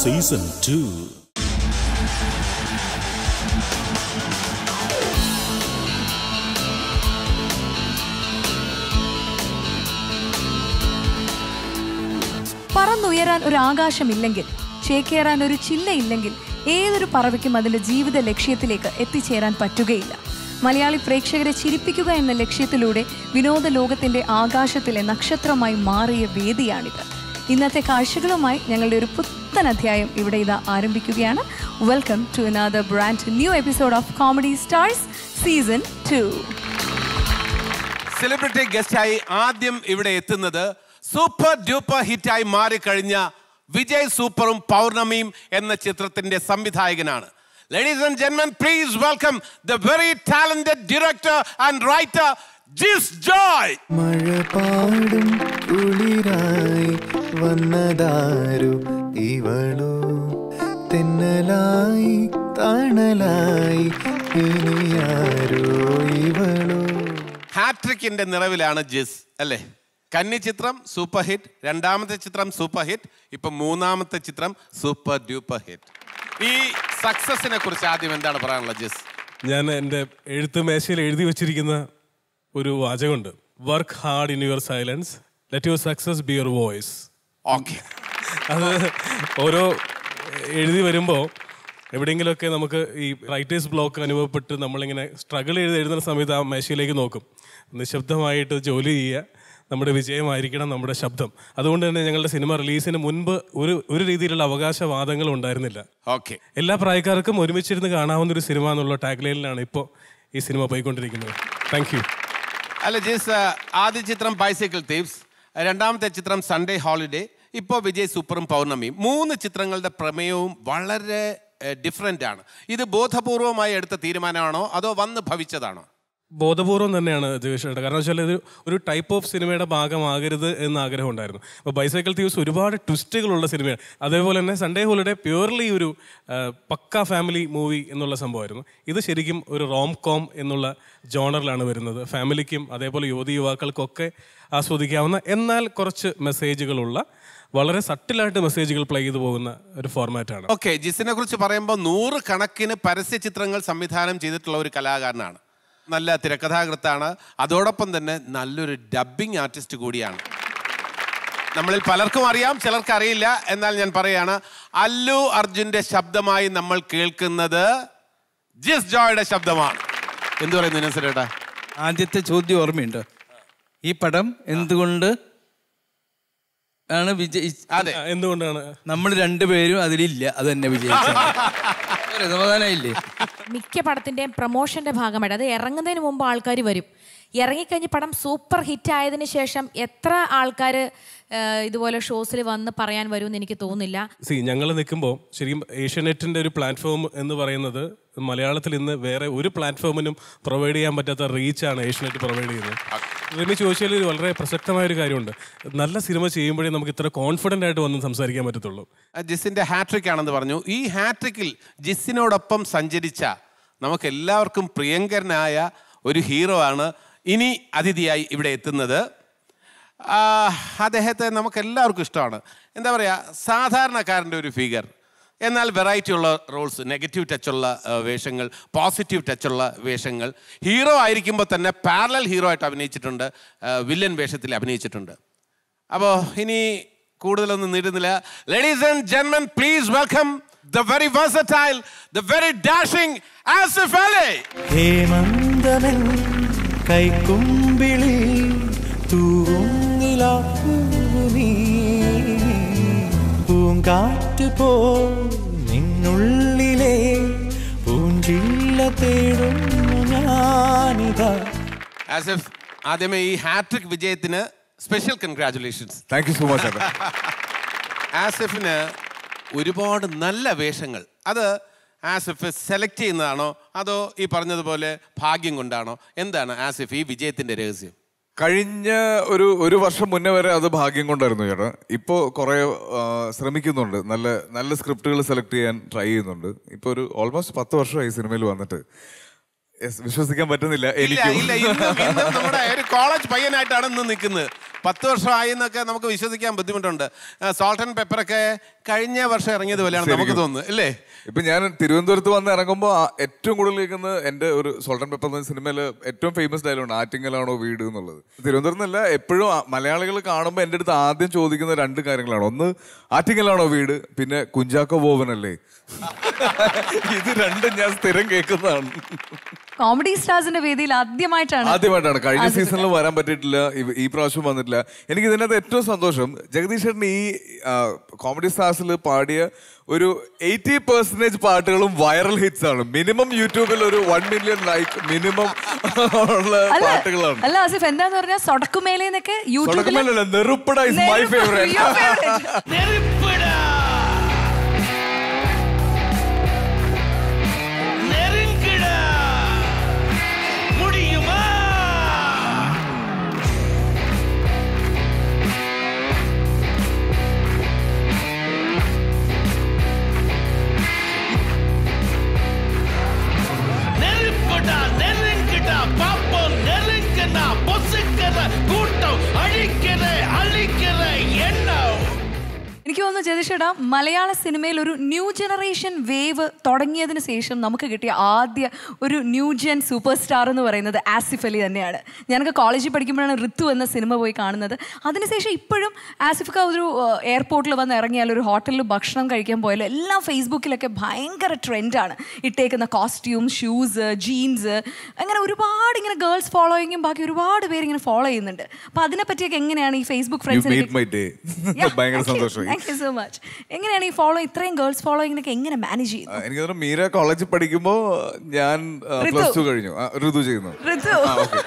Season two പറന്നുയരാൻ ഒരു ആകാശമില്ലെങ്കിൽ ചേക്കേറാൻ ഒരു ചില്ലയില്ലെങ്കിൽ ഏതൊരു പറവയ്ക്കും അതിന്റെ ജീവിത ലക്ഷ്യത്തിലേക്ക് എത്തിച്ചേരാൻ പറ്റുകയില്ല മലയാളി പ്രേക്ഷകരെ ചിരിപ്പിക്കുക എന്ന ലക്ഷ്യത്തിലൂടെ വിനോദ ലോകത്തിന്റെ ആകാശത്തിലെ നക്ഷത്രമായി മാറിയ വേദിയാണിത് ഇന്നത്തെ കാഴ്ചകളുമായി ഞങ്ങളുടെ ഒരു പുത്തൻ അധ്യായം ഇവിടെ ഇതാ ആരംഭിക്കുകയാണ് welcome to another brand new episode of comedy stars season two celebrity ഗസ്റ്റായി ആദ്യം ഇവിടെ എത്തുന്നത് സൂപ്പർ ഡ്യൂപ്പർ ഹിറ്റായി മാറിക്കഴിഞ്ഞ വിജയ് സൂപ്പറും പൗർണമിയും എന്ന ചിത്രത്തിന്റെ സംവിധായകനാണ് ലേഡീസ് ആൻഡ് ജെന്മൻ please welcome the very talented director and writer Jis Joy മഴ പാടും കുളിരായി വന്നതാരു ഇവളോ തെന്നലായി തണലായി ഇനിയാരോ ഇവളോ ഹാട്രിക്കിന്റെ നിറവിലാണ് ജിസ് അല്ലേ കന്നി ചിത്രം സൂപ്പർ ഹിറ്റ് രണ്ടാമത്തെ ചിത്രം സൂപ്പർ ഹിറ്റ് ഇപ്പൊ മൂന്നാമത്തെ ചിത്രം സൂപ്പർ ഡ്യൂപ്പർ ഹിറ്റ് ഈ സക്സസിനെ കുറിച്ച് ആദ്യം എന്താണ് പറയാനുള്ളത് ജിസ് ഞാൻ എൻ്റെ എഴുത്ത് മേശയിൽ എഴുതി വച്ചിരിക്കുന്ന ഒരു വാചകമുണ്ട് work hard in your silence let your success be your voice okay അത് ഓരോ എഴുതി വരുമ്പോൾ എവിടെയെങ്കിലുമൊക്കെ നമുക്ക് ഈ റൈറ്റേഴ്സ് ബ്ലോക്ക് അനുഭവപ്പെട്ട് നമ്മളിങ്ങനെ സ്ട്രഗിൾ ചെയ്ത് എഴുതുന്ന സമയത്ത് ആ മേശയിലേക്ക് നോക്കും നിശബ്ദമായിട്ട് ജോലി ചെയ്യുക നമ്മുടെ വിജയമായിരിക്കണം നമ്മുടെ ശബ്ദം അതുകൊണ്ട് തന്നെ ഞങ്ങളുടെ സിനിമ റിലീസിന് മുൻപ് ഒരു ഒരു രീതിയിലുള്ള അവകാശവാദങ്ങളും ഉണ്ടായിരുന്നില്ല ഓക്കെ എല്ലാ പ്രായക്കാർക്കും ഒരുമിച്ചിരുന്ന് കാണാവുന്ന ഒരു സിനിമ എന്നുള്ള ടാഗ്ലൈനിലാണ് ഇപ്പോൾ ഈ സിനിമ പോയിക്കൊണ്ടിരിക്കുന്നത് താങ്ക് യു അല്ല ജിസ് ആദ്യ ചിത്രം ബൈസൈക്കിൾ തീവ്സ് രണ്ടാമത്തെ ചിത്രം സൺഡേ ഹോളിഡേ ഇപ്പോൾ വിജയ് സൂപ്പറും പൗർണമിയും മൂന്ന് ചിത്രങ്ങളുടെ പ്രമേയവും വളരെ ഡിഫറെൻ്റ് ആണ് ഇത് ബോധപൂർവമായി എടുത്ത തീരുമാനമാണോ അതോ വന്ന് ഭവിച്ചതാണോ ബോധപൂർവം തന്നെയാണ് ജഗേഷേട്ട കാരണം വെച്ചാൽ ഇത് ഒരു ടൈപ്പ് ഓഫ് സിനിമയുടെ ഭാഗമാകരുത് എന്ന് ആഗ്രഹം ഉണ്ടായിരുന്നു അപ്പോൾ ബൈസൈക്കിൾ തീവ്സ് ഒരുപാട് ട്വിസ്റ്റുകളുള്ള സിനിമയാണ് അതേപോലെ തന്നെ സൺഡേ ഹോളിഡേ പ്യുവർലി ഒരു ആ, പക്ക ഫാമിലി മൂവി എന്നുള്ള സംഭവമായിരുന്നു ഇത് ശരിക്കും ഒരു റോം കോം എന്നുള്ള ജോണറിലാണ് വരുന്നത് ഫാമിലിക്കും അതേപോലെ യുവതി യുവാക്കൾക്കൊക്കെ ആസ്വദിക്കാവുന്ന എന്നാൽ കുറച്ച് മെസ്സേജുകളുള്ള വളരെ സട്ടിലായിട്ട് മെസ്സേജുകൾ പ്ലേ ചെയ്തു പോകുന്ന ഒരു ഫോർമാറ്റാണ് ഓക്കെ ജിസിനെ കുറിച്ച് പറയുമ്പോൾ നൂറ് കണക്കിന് പരസ്യ ചിത്രങ്ങൾ സംവിധാനം ചെയ്തിട്ടുള്ള ഒരു കലാകാരനാണ് നല്ല തിരക്കഥാകൃത്താണ് അതോടൊപ്പം തന്നെ നല്ലൊരു ഡബ്ബിംഗ് ആർട്ടിസ്റ്റ് കൂടിയാണ് നമ്മളിൽ പലർക്കും അറിയാം ചിലർക്ക് അറിയില്ല എന്നാൽ ഞാൻ പറയാണ് അല്ലു അർജുന്റെ ശബ്ദമായി നമ്മൾ കേൾക്കുന്നത് ജിസ് ജോയുടെ ശബ്ദമാണ് എന്തു പറയുന്നു നസരേട്ടാ ആദ്യത്തെ ചോദ്യം ഓർമ്മയുണ്ടോ ഈ പടം എന്തുകൊണ്ട് ആണ് വിജയി അതെ എന്തുകൊണ്ടാണ് നമ്മൾ രണ്ടുപേരും അതിലില്ല അത് തന്നെ വിജയിച്ചത് ഒരു സമാധാനമില്ലേ മിക്ക പടത്തിന്റെയും പ്രൊമോഷന്റെ ഭാഗമായിട്ട് അത് ഇറങ്ങുന്നതിന് മുമ്പ് ആൾക്കാർ വരും ഇറങ്ങിക്കഴിഞ്ഞ് പടം സൂപ്പർ ഹിറ്റ് ആയതിനു ശേഷം എത്ര ആൾക്കാർ ഇതുപോലെ ഷോസിൽ വന്ന് പറയാൻ വരുമെന്ന് എനിക്ക് തോന്നുന്നില്ല സി ഞങ്ങൾ നിൽക്കുമ്പോൾ ശരിക്കും ഏഷ്യാനെറ്റിന്റെ ഒരു പ്ലാറ്റ്ഫോം എന്ന് പറയുന്നത് മലയാളത്തിൽ ഇന്ന് വേറെ ഒരു പ്ലാറ്റ്ഫോമിനും പ്രൊവൈഡ് ചെയ്യാൻ പറ്റാത്ത റീച്ചാണ് ഏഷ്യാനെറ്റ് പ്രൊവൈഡ് ചെയ്യുന്നത് റിമി ചോദിച്ചാൽ ഒരു വളരെ പ്രസക്തമായ ഒരു കാര്യമുണ്ട് നല്ല സിനിമ ചെയ്യുമ്പോഴേ നമുക്ക് ഇത്ര കോൺഫിഡൻ്റ് ആയിട്ട് വന്ന് സംസാരിക്കാൻ പറ്റത്തുള്ളൂ ജിസിന്റെ ഹാട്രിക് ആണെന്ന് പറഞ്ഞു ഈ ഹാട്രിക്കിൽ ജിസിനോടൊപ്പം സഞ്ചരിച്ച നമുക്ക് എല്ലാവർക്കും പ്രിയങ്കരനായ ഒരു ഹീറോ ആണ് ഇനി അതിഥിയായി ഇവിടെ എത്തുന്നത് ആ, അദ്ദേഹത്തെ നമുക്ക് എല്ലാവർക്കും ഇഷ്ടമാണ് എന്താ പറയുക സാധാരണക്കാരൻ്റെ ഒരു ഫിഗർ എന്നാൽ വെറൈറ്റി ഉള്ള റോൾസ് നെഗറ്റീവ് ടച്ചുള്ള വേഷങ്ങൾ പോസിറ്റീവ് ടച്ചുള്ള വേഷങ്ങൾ ഹീറോ ആയിരിക്കുമ്പോൾ തന്നെ പാരലൽ ഹീറോ ആയിട്ട് അഭിനയിച്ചിട്ടുണ്ട് വില്ലൻ വേഷത്തിൽ അഭിനയിച്ചിട്ടുണ്ട് അപ്പോൾ ഇനി കൂടുതലൊന്നും നീട്ടുന്നില്ല ലേഡീസ് ആൻഡ് ജെന്മൻ please welcome the very versatile the very dashing Asif Ali ഹേമന്തമൻ കൈക്കുമ്പിളി തൂങ്ങിലാപ്പൂവി പൂങ്കാറ്റ് പോ നിന്നുള്ളിലെ പൂഞ്ചില്ല തേടുന്നു ഞാനിതാ ആസിഫ് ആദ്യമേ ഈ ഹാട്രിക് വിജയത്തിന് special congratulations thank you so much ചേട്ടാ ആസിഫിന് ഒരുപാട് നല്ല വേഷങ്ങൾ അത് ആസിഫ് സെലക്ട് ചെയ്യുന്നതാണോ അതോ ഈ പറഞ്ഞതുപോലെ ഭാഗ്യം കൊണ്ടാണോ എന്താണ് ആസിഫ് ഈ വിജയത്തിന്റെ രഹസ്യം കഴിഞ്ഞ ഒരു ഒരു വർഷം മുന്നേ വരെ അത് ഭാഗ്യം കൊണ്ടായിരുന്നു ചേട്ടാ ഇപ്പോൾ കുറേ ആ, ശ്രമിക്കുന്നുണ്ട് നല്ല നല്ല സ്ക്രിപ്റ്റുകൾ സെലക്ട് ചെയ്യാൻ ട്രൈ ചെയ്യുന്നുണ്ട് ഇപ്പോൾ ഒരു ഓൾമോസ്റ്റ് പത്ത് വർഷമായി സിനിമയിൽ വന്നിട്ട് Yes, വിശ്വസിക്കാൻ പറ്റുന്നില്ല ഇല്ല എനിക്ക് ഇല്ല ഇന്നും ഇന്നും നമ്മുടെ ഒരു കോളേജ് പയ്യനായിട്ടാണ് ഇന്ന് നിൽക്കുന്നത് പത്ത് വർഷമായി എന്നൊക്കെ നമുക്ക് വിശ്വസിക്കാൻ ബുദ്ധിമുട്ടുണ്ട് സോൾട്ട് ആൻഡ് പെപ്പറൊക്കെ കഴിഞ്ഞ വർഷം ഇറങ്ങിയത് പോലെയാണ് നമുക്ക് ശരിക്കും. തോന്നുന്നത് അല്ലേ ഇപ്പൊ ഞാൻ തിരുവനന്തപുരത്ത് വന്ന് ഇറങ്ങുമ്പോൾ ഏറ്റവും കൂടുതൽ കേൾക്കുന്നത് എന്റെ ഒരു സോൾട്ടൻ പെപ്പർ എന്ന സിനിമയിൽ ഏറ്റവും ഫേമസ് ഡയലോഗ് ആറ്റിങ്ങലാണോ വീട് എന്നുള്ളത് തിരുവനന്തപുരത്ത് നിന്നല്ല എപ്പോഴും മലയാളികൾ കാണുമ്പോൾ എൻ്റെ അടുത്ത് ആദ്യം ചോദിക്കുന്ന രണ്ട് കാര്യങ്ങളാണ് ഒന്ന് ആറ്റിങ്ങലാണോ വീട് പിന്നെ കുഞ്ചാക്കോ ബോബനല്ലേ ഇത് രണ്ടും ഞാൻ സ്ഥിരം കേൾക്കുന്നതാണ് കോമഡി സ്റ്റാർസിന്റെ വേദിയിൽ ആദ്യമായിട്ടാണ് ആദ്യമായിട്ടാണ് കഴിഞ്ഞ സീസണിൽ വരാൻ പറ്റിയിട്ടില്ല ഇവ- ഈ പ്രാവശ്യം വന്നിട്ടില്ല എനിക്ക് ഇതിനകത്ത് ഏറ്റവും സന്തോഷം ജഗദീഷ് ചേട്ടൻ ഈ കോമഡി സ്റ്റാർസിൽ പാടിയ ഒരു എയ്റ്റി പെർസെന്റേജ് പാട്ടുകളും വൈറൽ ഹിറ്റ്സ് ആണ് മിനിമം യൂട്യൂബിൽ ഒരു വൺ മില്യൺ ലൈക്ക് മിനിമം ഉള്ള അല്ല പാട്ടുകളാണ് അല്ല ആസിഫ് എന്താന്ന് പറഞ്ഞാൽ സൊടക്കുമേലെന്നൊക്കെ യൂട്യൂബിൽ തുടക്കമല്ലല്ല നെറുപ്പട ഇസ് മൈ ഫേവറേറ്റ് நெருப்புடா நெருங்குடா முடியுமா நெருப்புடா நெருங்குடா பாப்போம் நெருங்குனா பொசுக்கிற கூட்டம் அழிக்கிற அழிக்கிற எண்ணம் എനിക്ക് തോന്നുന്നു ജതിഷേടാ മലയാള സിനിമയിൽ ഒരു ന്യൂ ജനറേഷൻ വേവ് തുടങ്ങിയതിന് ശേഷം നമുക്ക് കിട്ടിയ ആദ്യ ഒരു ന്യൂ ജെൻ സൂപ്പർ സ്റ്റാർ എന്ന് പറയുന്നത് ആസിഫ് അലി തന്നെയാണ് ഞാനൊക്കെ കോളേജിൽ പഠിക്കുമ്പോഴാണ് ഋതു എന്ന സിനിമ പോയി കാണുന്നത് അതിനുശേഷം ഇപ്പോഴും ആസിഫ്ക്ക് ഒരു എയർപോർട്ടിൽ വന്ന് ഇറങ്ങിയാൽ ഒരു ഹോട്ടലിൽ ഭക്ഷണം കഴിക്കാൻ പോയാലും എല്ലാം ഫേസ്ബുക്കിലൊക്കെ ഭയങ്കര ട്രെൻഡാണ് ഇട്ടേക്കുന്ന കോസ്റ്റ്യൂം ഷൂസ് ജീൻസ് അങ്ങനെ ഒരുപാട് ഇങ്ങനെ ഗേൾസ് ഫോളോയിങ്ങും ബാക്കി ഒരുപാട് പേര് ഇങ്ങനെ ഫോളോ ചെയ്യുന്നുണ്ട് അപ്പൊ അതിനെ പറ്റിയൊക്കെ എങ്ങനെയാണ് ഈ ഫേസ്ബുക്ക് യു ഫ്രണ്ട്സിനെ മെയ്ഡ് മൈ ഡേ ഭയങ്കര സന്തോഷമായി താങ്ക് യു സോ മച്ച് എങ്ങനെയാണ് ഈ ഫോളോ ഇത്രയും ഗേൾസ് ഫോളോയിങ്ങിനൊക്കെ എങ്ങനെ മാനേജ് ചെയ്യുന്നത് ആ, എനിക്ക് തോന്നുന്നു മീര കോളേജിൽ പഠിക്കുമ്പോ ഞാൻ പ്ലസ് ടു കഴിഞ്ഞു ആ, ഋതു ചെയ്യുന്നു ഋതു ആ, okay.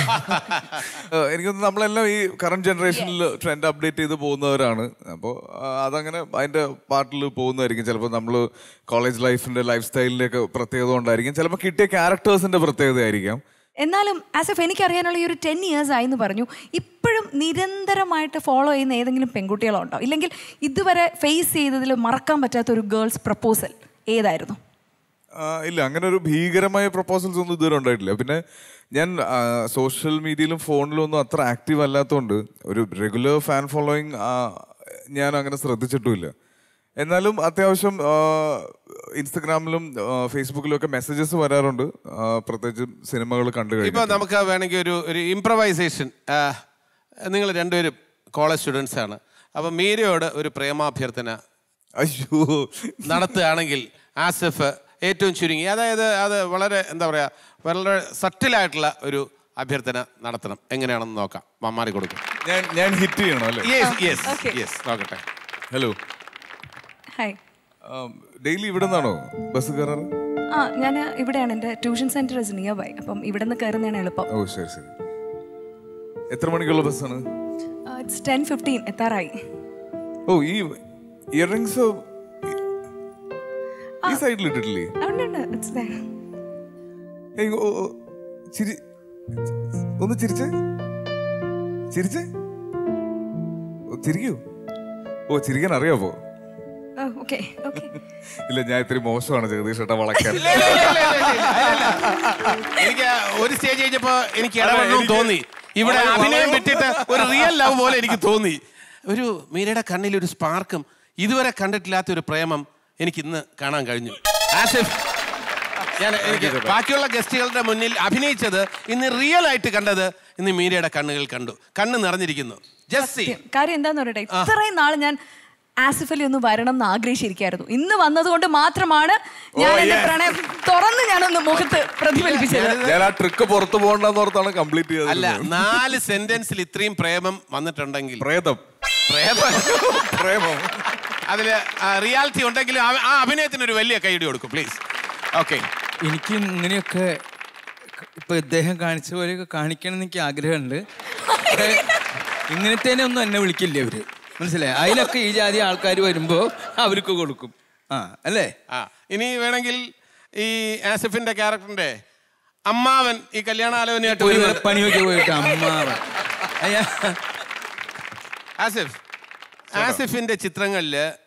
ആ, എനിക്ക് തോന്നുന്നു നമ്മളെല്ലാം ഈ കറണ്ട് ജനറേഷനിൽ ട്രെൻഡ് അപ്ഡേറ്റ് ചെയ്ത് പോകുന്നവരാണ് അപ്പോൾ അതങ്ങനെ അതിന്റെ പാട്ടിൽ പോകുന്നതായിരിക്കും ചിലപ്പോൾ നമ്മൾ കോളേജ് ലൈഫിന്റെ ലൈഫ് സ്റ്റൈലിന്റെ ഒക്കെ പ്രത്യേകത കൊണ്ടായിരിക്കും ചിലപ്പോൾ കിട്ടിയ ക്യാരക്ടേഴ്സിന്റെ പ്രത്യേകത ആയിരിക്കാം എന്നാലും ആസ് എഫ് എനിക്കറിയാനുള്ള ഈ ഒരു ടെൻ ഇയേഴ്സ് ആയെന്ന് പറഞ്ഞു ഇപ്പോഴും നിരന്തരമായിട്ട് ഫോളോ ചെയ്യുന്ന ഏതെങ്കിലും പെൺകുട്ടികളുണ്ടോ ഇല്ലെങ്കിൽ ഇതുവരെ ഫേസ് ചെയ്തതിൽ മറക്കാൻ പറ്റാത്ത ഒരു ഗേൾസ് പ്രപ്പോസൽ ഏതായിരുന്നു ആ, ഇല്ല അങ്ങനെ ഒരു ഭീകരമായ പ്രപ്പോസൽസ് ഒന്നും ഇതുവരെ ഉണ്ടായിട്ടില്ല പിന്നെ ഞാൻ സോഷ്യൽ മീഡിയയിലും ഫോണിലും ഒന്നും അത്ര ആക്റ്റീവ് അല്ലാത്തതുകൊണ്ട് ഒരു റെഗുലർ ഫാൻ ഫോളോയിങ് ഞാൻ അങ്ങനെ ശ്രദ്ധിച്ചിട്ടുമില്ല എന്നാലും അത്യാവശ്യം ആ, ഇൻസ്റ്റഗ്രാമിലും ആ, ഫേസ്ബുക്കിലും ഒക്കെ മെസ്സേജസ് വരാറുണ്ട് ആ, പ്രത്യേകിച്ച് സിനിമകൾ കണ്ടു ഇപ്പൊ കഴിഞ്ഞു നമുക്ക് വേണമെങ്കിൽ ഒരു ഒരു ഇംപ്രവൈസേഷൻ നിങ്ങൾ രണ്ടുപേരും കോളേജ് സ്റ്റുഡൻസ് ആണ് അപ്പൊ മീരയോട് ഒരു പ്രേമാഭ്യർത്ഥന അയ്യോ നടത്തുകയാണെങ്കിൽ ആസിഫ് ഏറ്റവും ചുരുങ്ങി അതായത് അത് വളരെ എന്താ പറയാ വളരെ സട്ടിലായിട്ടുള്ള ഒരു അഭ്യർത്ഥന നടത്തണം എങ്ങനെയാണെന്ന് നോക്കാം മമ്മാറി കൊടുക്കും ഞാൻ ഞാൻ ഹിറ്റ് ചെയ്യണോ അല്ലേ യെസ് യെസ് Okay. യെസ് നോക്കട്ടെ ഹലോ ഹായ് ഡെയിലി ഇവിടെ നിന്നാണോ ബസ് കയറാറ് ആ ഞാൻ ഇവിടെയാണ് എൻ്റെ tuition centre is near by അപ്പം ഇവിടെ നിന്ന് കയറുന്നതാണ് എളുപ്പം ഓ ശരി ശരി എത്ര മണിക്കുള്ള ബസ്സാണ് ഇറ്റ്സ് ടെൻ ഫിഫ്റ്റീൻ എത്താറായി ഓ ഈ ഇയറിങ്സ് ഈ സൈഡിൽ ഇട്ടിട്ടില്ലേ അതുകൊണ്ട് ഇറ്റ്സ് there. ഏയ്, ഓ, ഓ, ചിരി ഒന്ന് ചിരിച്ചേ ചിരിച്ചേ ഓ, ചിരിക്കൂ ഓ ചിരിക്കാൻ അറിയാമോ ഓ ഓക്കെ ഓക്കെ ഇല്ല ഞാൻ ഇത്തിരി മോശമാണ് ജഗദീഷ് ഏട്ടാ വളക്കാൻ എനിക്ക് ഒരു സ്റ്റേജ് കഴിഞ്ഞപ്പോ എനിക്ക് ഇടപെടണം തോന്നി ഇവിടെ അഭിനയം വിട്ടിട്ട് ഒരു റിയൽ ലവ് പോലെ എനിക്ക് തോന്നി ഒരു മീരയുടെ കണ്ണിൽ ഒരു സ്പാർക്കും ഇതുവരെ കണ്ടിട്ടില്ലാത്ത ഒരു പ്രേമം എനിക്ക് ഇന്ന് കാണാൻ കഴിഞ്ഞു ആസിഫ് ഞാൻ എനിക്ക് ബാക്കിയുള്ള ഗസ്റ്റുകളുടെ മുന്നിൽ അഭിനയിച്ചത് ഇന്ന് റിയൽ ആയിട്ട് കണ്ടത് ഇന്ന് മീരയുടെ കണ്ണുകൾ കണ്ടു കണ്ണ് നിറഞ്ഞിരിക്കുന്നു ജസ്സി സത്യം. കാര്യം എന്താന്ന് പറയട്ടെ ഇത്രയും നാൾ ഞാൻ ആസിഫ് അലി ഒന്ന് വരണം എന്ന് ആഗ്രഹിച്ചിരിക്കായിരുന്നു ഇന്ന് വന്നതുകൊണ്ട് മാത്രമാണ് ഞാൻ എന്റെ പ്രണയം തുറന്ന് ഞാനൊന്ന് മുഖത്ത് പ്രതിഫലിപ്പിച്ചത് ഞാൻ ആ ട്രിക്ക് പുറത്തു പോകണ്ടെന്ന് ഓർത്താണ് കംപ്ലീറ്റ് അല്ല ചെയ്തത് നാല് സെന്റൻസിൽ ഇത്രയും പ്രേമം വന്നിട്ടുണ്ടെങ്കിൽ പ്രേതം പ്രേമം പ്രേമം അതില് റിയാലിറ്റി ഉണ്ടെങ്കിലും ആ- ആ അഭിനയത്തിന് ഒരു വലിയ കൈയടി കൊടുക്കും പ്ലീസ് ഓക്കെ എനിക്ക് ഇങ്ങനെയൊക്കെ ഇപ്പൊ ഇദ്ദേഹം കാണിച്ച പോലെയൊക്കെ കാണിക്കണം എന്ന് എനിക്ക് ആഗ്രഹമുണ്ട് പക്ഷേ ഇങ്ങനത്തേനെ ഒന്നും എന്നെ വിളിക്കില്ല അവര് മനസ്സിലായി അതിലൊക്കെ ഈ ജാതി ആൾക്കാർ വരുമ്പോ അവർക്ക് കൊടുക്കും ആ അല്ലേ ആ ഇനി വേണമെങ്കിൽ ഈ ആസിഫിന്റെ ക്യാരക്ടറിന്റെ അമ്മാവൻ ഈ കല്യാണാലോചനയായിട്ട് പോയി വരുന്നത് പണിയൊക്കെ പോയിട്ട് അമ്മാവ അയ്യാ ആസിഫ് ആസിഫിന്റെ ചിത്രങ്ങളില്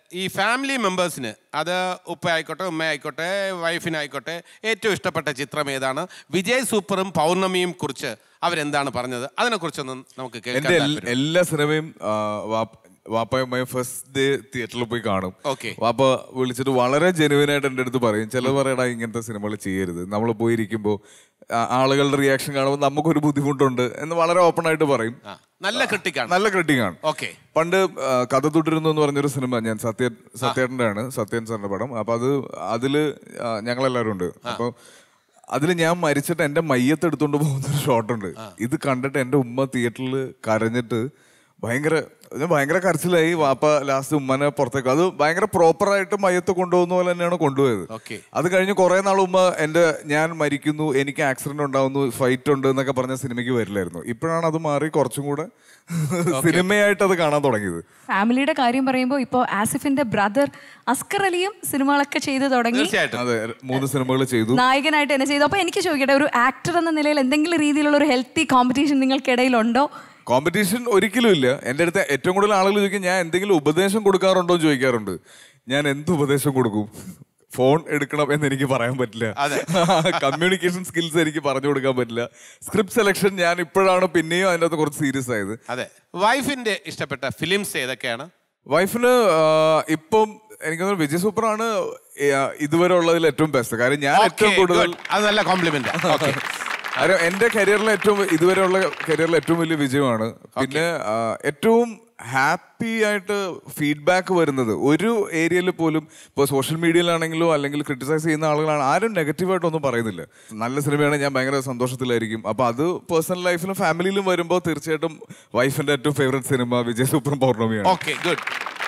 ഈ ഫാമിലി മെമ്പേഴ്സിന് അത് ഉപ്പ ആയിക്കോട്ടെ ഉമ്മ ആയിക്കോട്ടെ വൈഫിനായിക്കോട്ടെ ഏറ്റവും ഇഷ്ടപ്പെട്ട ചിത്രം ഏതാണ് വിജയ് സൂപ്പറും പൗർണമിയും കുറിച്ച് അവരെന്താണ് പറഞ്ഞത് അതിനെക്കുറിച്ചൊന്നും നമുക്ക് കേൾക്കാൻ എന്റെ എൽ- താല്പര്യം. എല്ലാ സിനിമയും ആ, വാപ്പ- വാപ്പയുമായി ഫസ്റ്റ് ഡേ തിയേറ്ററിൽ പോയി കാണും Okay. വാപ്പ വിളിച്ചിട്ട് വളരെ ജെനുവിൻ ആയിട്ട് എൻ്റെ അടുത്ത് പറയും ചിലർ പറയടാ ഇങ്ങനത്തെ സിനിമകൾ ചെയ്യരുത് നമ്മൾ പോയിരിക്കുമ്പോൾ ആളുകളുടെ റിയാക്ഷൻ കാണുമ്പോൾ നമുക്കൊരു ബുദ്ധിമുട്ടുണ്ട് എന്ന് വളരെ ഓപ്പൺ ആയിട്ട് പറയും ആ, നല്ല ക്രിട്ടിക്കാണ് നല്ല ക്രിട്ടിക് ആണ് ഓക്കെ പണ്ട് ആ, കഥ തുടരുന്നു എന്ന് പറഞ്ഞൊരു സിനിമ ഞാൻ സത്യ സത്യേട്ടൻ്റെ ആണ് സത്യൻ സാറിന്റെ പടം അപ്പൊ അത് അതില് ആ, ഞങ്ങളെല്ലാവരും ഉണ്ട് അപ്പൊ അതിൽ ഞാൻ മരിച്ചിട്ട് എന്റെ മയ്യത്ത് എടുത്തുകൊണ്ട് പോകുന്ന ഒരു ഷോട്ടുണ്ട് ഇത് കണ്ടിട്ട് എന്റെ ഉമ്മ തിയേറ്ററിൽ കരഞ്ഞിട്ട് ഭയങ്കര ഇത് ഭയങ്കര കരച്ചിലായി വാപ്പ ലാസ്റ്റ് ഉമ്മനെ പുറത്തേക്ക് അത് ഭയങ്കര പ്രോപ്പർ ആയിട്ട് മയ്യത്ത് കൊണ്ടുപോകുന്ന പോലെ തന്നെയാണ് കൊണ്ടുപോയത് Okay. അത് കഴിഞ്ഞ് കുറെ നാൾ ഉമ്മ എന്റെ ഞാൻ മരിക്കുന്നു എനിക്ക് ആക്സിഡന്റ് ഉണ്ടാവുന്നു ഫൈറ്റ് ഉണ്ട് എന്നൊക്കെ പറഞ്ഞ സിനിമയ്ക്ക് വരില്ലായിരുന്നു ഇപ്പോഴാണ് അത് മാറി കുറച്ചും കൂടെ സിനിമയായിട്ട് അത് കാണാൻ തുടങ്ങിയത് ഫാമിലിയുടെ കാര്യം പറയുമ്പോൾ ഇപ്പോൾ ആസിഫിന്റെ ബ്രദർ അസ്കർ അലിയും സിനിമകളൊക്കെ ചെയ്തു തുടങ്ങി തീർച്ചയായിട്ടും അതെ മൂന്ന് സിനിമകൾ ചെയ്തു നായകനായിട്ട് തന്നെ ചെയ്തു അപ്പൊ എനിക്ക് ചോദിക്കട്ടെ ഒരു ആക്ടർ എന്ന നിലയിൽ എന്തെങ്കിലും രീതിയിലുള്ള ഒരു ഹെൽത്തി കോമ്പറ്റീഷൻ നിങ്ങൾക്കിടയിലുണ്ടോ കോമ്പറ്റീഷൻ ഒരിക്കലും ഇല്ല എൻ്റെ അടുത്ത് ഏറ്റവും കൂടുതൽ ആളുകൾ ചോദിക്കും ഞാൻ എന്തെങ്കിലും ഉപദേശം കൊടുക്കാറുണ്ടോ എന്ന് ചോദിക്കാറുണ്ട് ഞാൻ എന്ത് ഉപദേശം കൊടുക്കും ഫോൺ എടുക്കണം എന്ന് എനിക്ക് പറയാൻ പറ്റില്ല കമ്മ്യൂണിക്കേഷൻ സ്കിൽസ് എനിക്ക് പറഞ്ഞു കൊടുക്കാൻ പറ്റില്ല സ്ക്രിപ്റ്റ് സെലക്ഷൻ ഞാൻ ഇപ്പോഴാണ് പിന്നെയും അതിൻ്റെ അകത്ത് കുറച്ച് സീരിയസ് ആയത് അതെ വൈഫിന്റെ ഇഷ്ടപ്പെട്ട ഫിലിംസ് ഏതൊക്കെയാണ് വൈഫിന് ഇപ്പം എനിക്ക് തോന്നുന്നു വിജയ് സൂപ്പറാണ് ഇതുവരെ ഉള്ളതിൽ ഏറ്റവും ബെസ്റ്റ് കാര്യം ഞാൻ ഏറ്റവും Okay, കൂടുതൽ good. അത് നല്ല കോംപ്ലിമെന്റ് ഓക്കെ കാര്യം എന്റെ കരിയറിലെ ഏറ്റവും ഇതുവരെയുള്ള കരിയറിലെ ഏറ്റവും വലിയ വിജയമാണ് പിന്നെ ആ, ഏറ്റവും ഹാപ്പി ആയിട്ട് ഫീഡ്ബാക്ക് വരുന്നത് ഒരു ഏരിയയിൽ പോലും ഇപ്പോൾ സോഷ്യൽ മീഡിയയിലാണെങ്കിലോ അല്ലെങ്കിൽ ക്രിട്ടിസൈസ് ചെയ്യുന്ന ആളുകളാണ് ആരും നെഗറ്റീവായിട്ടൊന്നും പറയുന്നില്ല നല്ല സിനിമയാണ് ഞാൻ ഭയങ്കര സന്തോഷത്തിലായിരിക്കും അപ്പോൾ അത് പേഴ്സണൽ ലൈഫിലും ഫാമിലിയിലും വരുമ്പോൾ തീർച്ചയായിട്ടും വൈഫിന്റെ ഏറ്റവും ഫേവറേറ്റ് സിനിമ വിജയ് സൂപ്പർ പൗർണമിയാണ് ഓക്കെ ഗുഡ്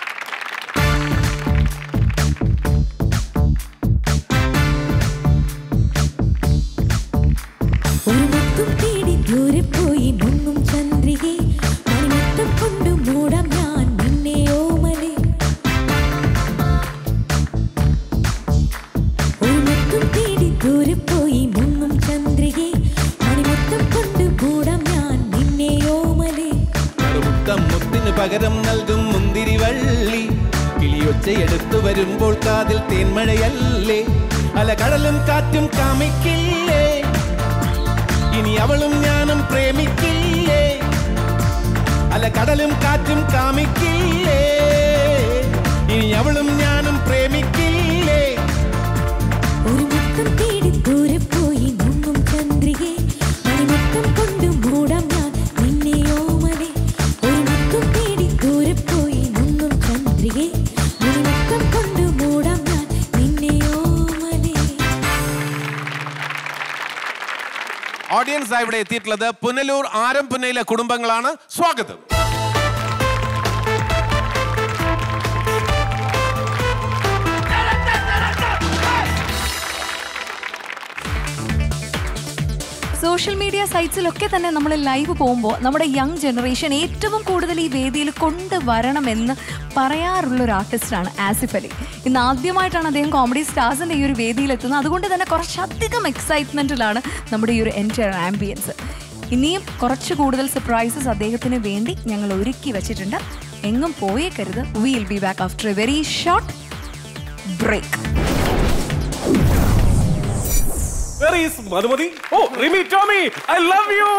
ഒരു മുത്തും തേടി ദൂരെ പോയി മുങ്ങും ചന്ദ്രികെ മണിമുത്തം കൊണ്ട് മൂടാം ഞാൻ നിന്നെ ഓമലെ ഒരു മുത്തും തേടി ദൂരെ പോയി മുങ്ങും ചന്ദ്രികെ മണിമുത്തം കൊണ്ട് മൂടാം ഞാൻ നിന്നെ ഓമലെ മുത്തം മുത്തിന് പകരം നൽകും മുന്തിരി വള്ളി കിളിയൊച്ചയെടുത്തു വരുമ്പോൾ കാതിൽ തേന്മഴയല്ലേ അല കടലും കാറ്റും കാമിക്കില്ലേ ഇനി അവളും ഞാനും പ്രേമിക്കില്ലേ അല കടലും കാറ്റും കാമിക്കില്ലേ ഇനി അവളും ഞാനും പ്രേമിക്കില്ലേ ഒരു മുത്തം തേടി ദൂരെ പോയി മുങ്ങും ചന്ദ്രികെ മണിമുത്തം കൊണ്ട് മൂടാം ഞാൻ നിന്നെ ഓമലെ ഒരു മുത്തം തേടി ദൂരെ പോയി മുങ്ങും ചന്ദ്രികെ മണിമുത്തം കൊണ്ട് മൂടാം ഞാൻ നിന്നെ ഓമലെ ഓഡിയൻസ് ആയി ഇവിടെ എത്തിയിട്ടുള്ളത് പുനലൂർ ആരംപുന്നയിലെ കുടുംബങ്ങളാണ് സ്വാഗതം സോഷ്യൽ മീഡിയ സൈറ്റ്സിലൊക്കെ തന്നെ നമ്മൾ ലൈവ് പോകുമ്പോൾ നമ്മുടെ യങ് ജനറേഷൻ ഏറ്റവും കൂടുതൽ ഈ വേദിയിൽ കൊണ്ടുവരണമെന്ന് പറയാറുള്ള ഒരു ആർട്ടിസ്റ്റാണ് ആസിഫ് അലി ഇന്ന് ആദ്യമായിട്ടാണ് അദ്ദേഹം കോമഡി സ്റ്റാർസിൻ്റെ ഈ ഒരു വേദിയിൽ എത്തുന്നത് അതുകൊണ്ട് തന്നെ കുറച്ചധികം എക്സൈറ്റ്മെൻറ്റിലാണ് നമ്മുടെ ഈ ഒരു എൻറ്റയർ ആംബിയൻസ് ഇനിയും കുറച്ച് കൂടുതൽ സർപ്രൈസസ് അദ്ദേഹത്തിന് വേണ്ടി ഞങ്ങൾ ഒരുക്കി വെച്ചിട്ടുണ്ട് എങ്ങും പോയേക്കരുത് will be back after a very short break Where is Madhumathi ഓ Rimi Tomy I love you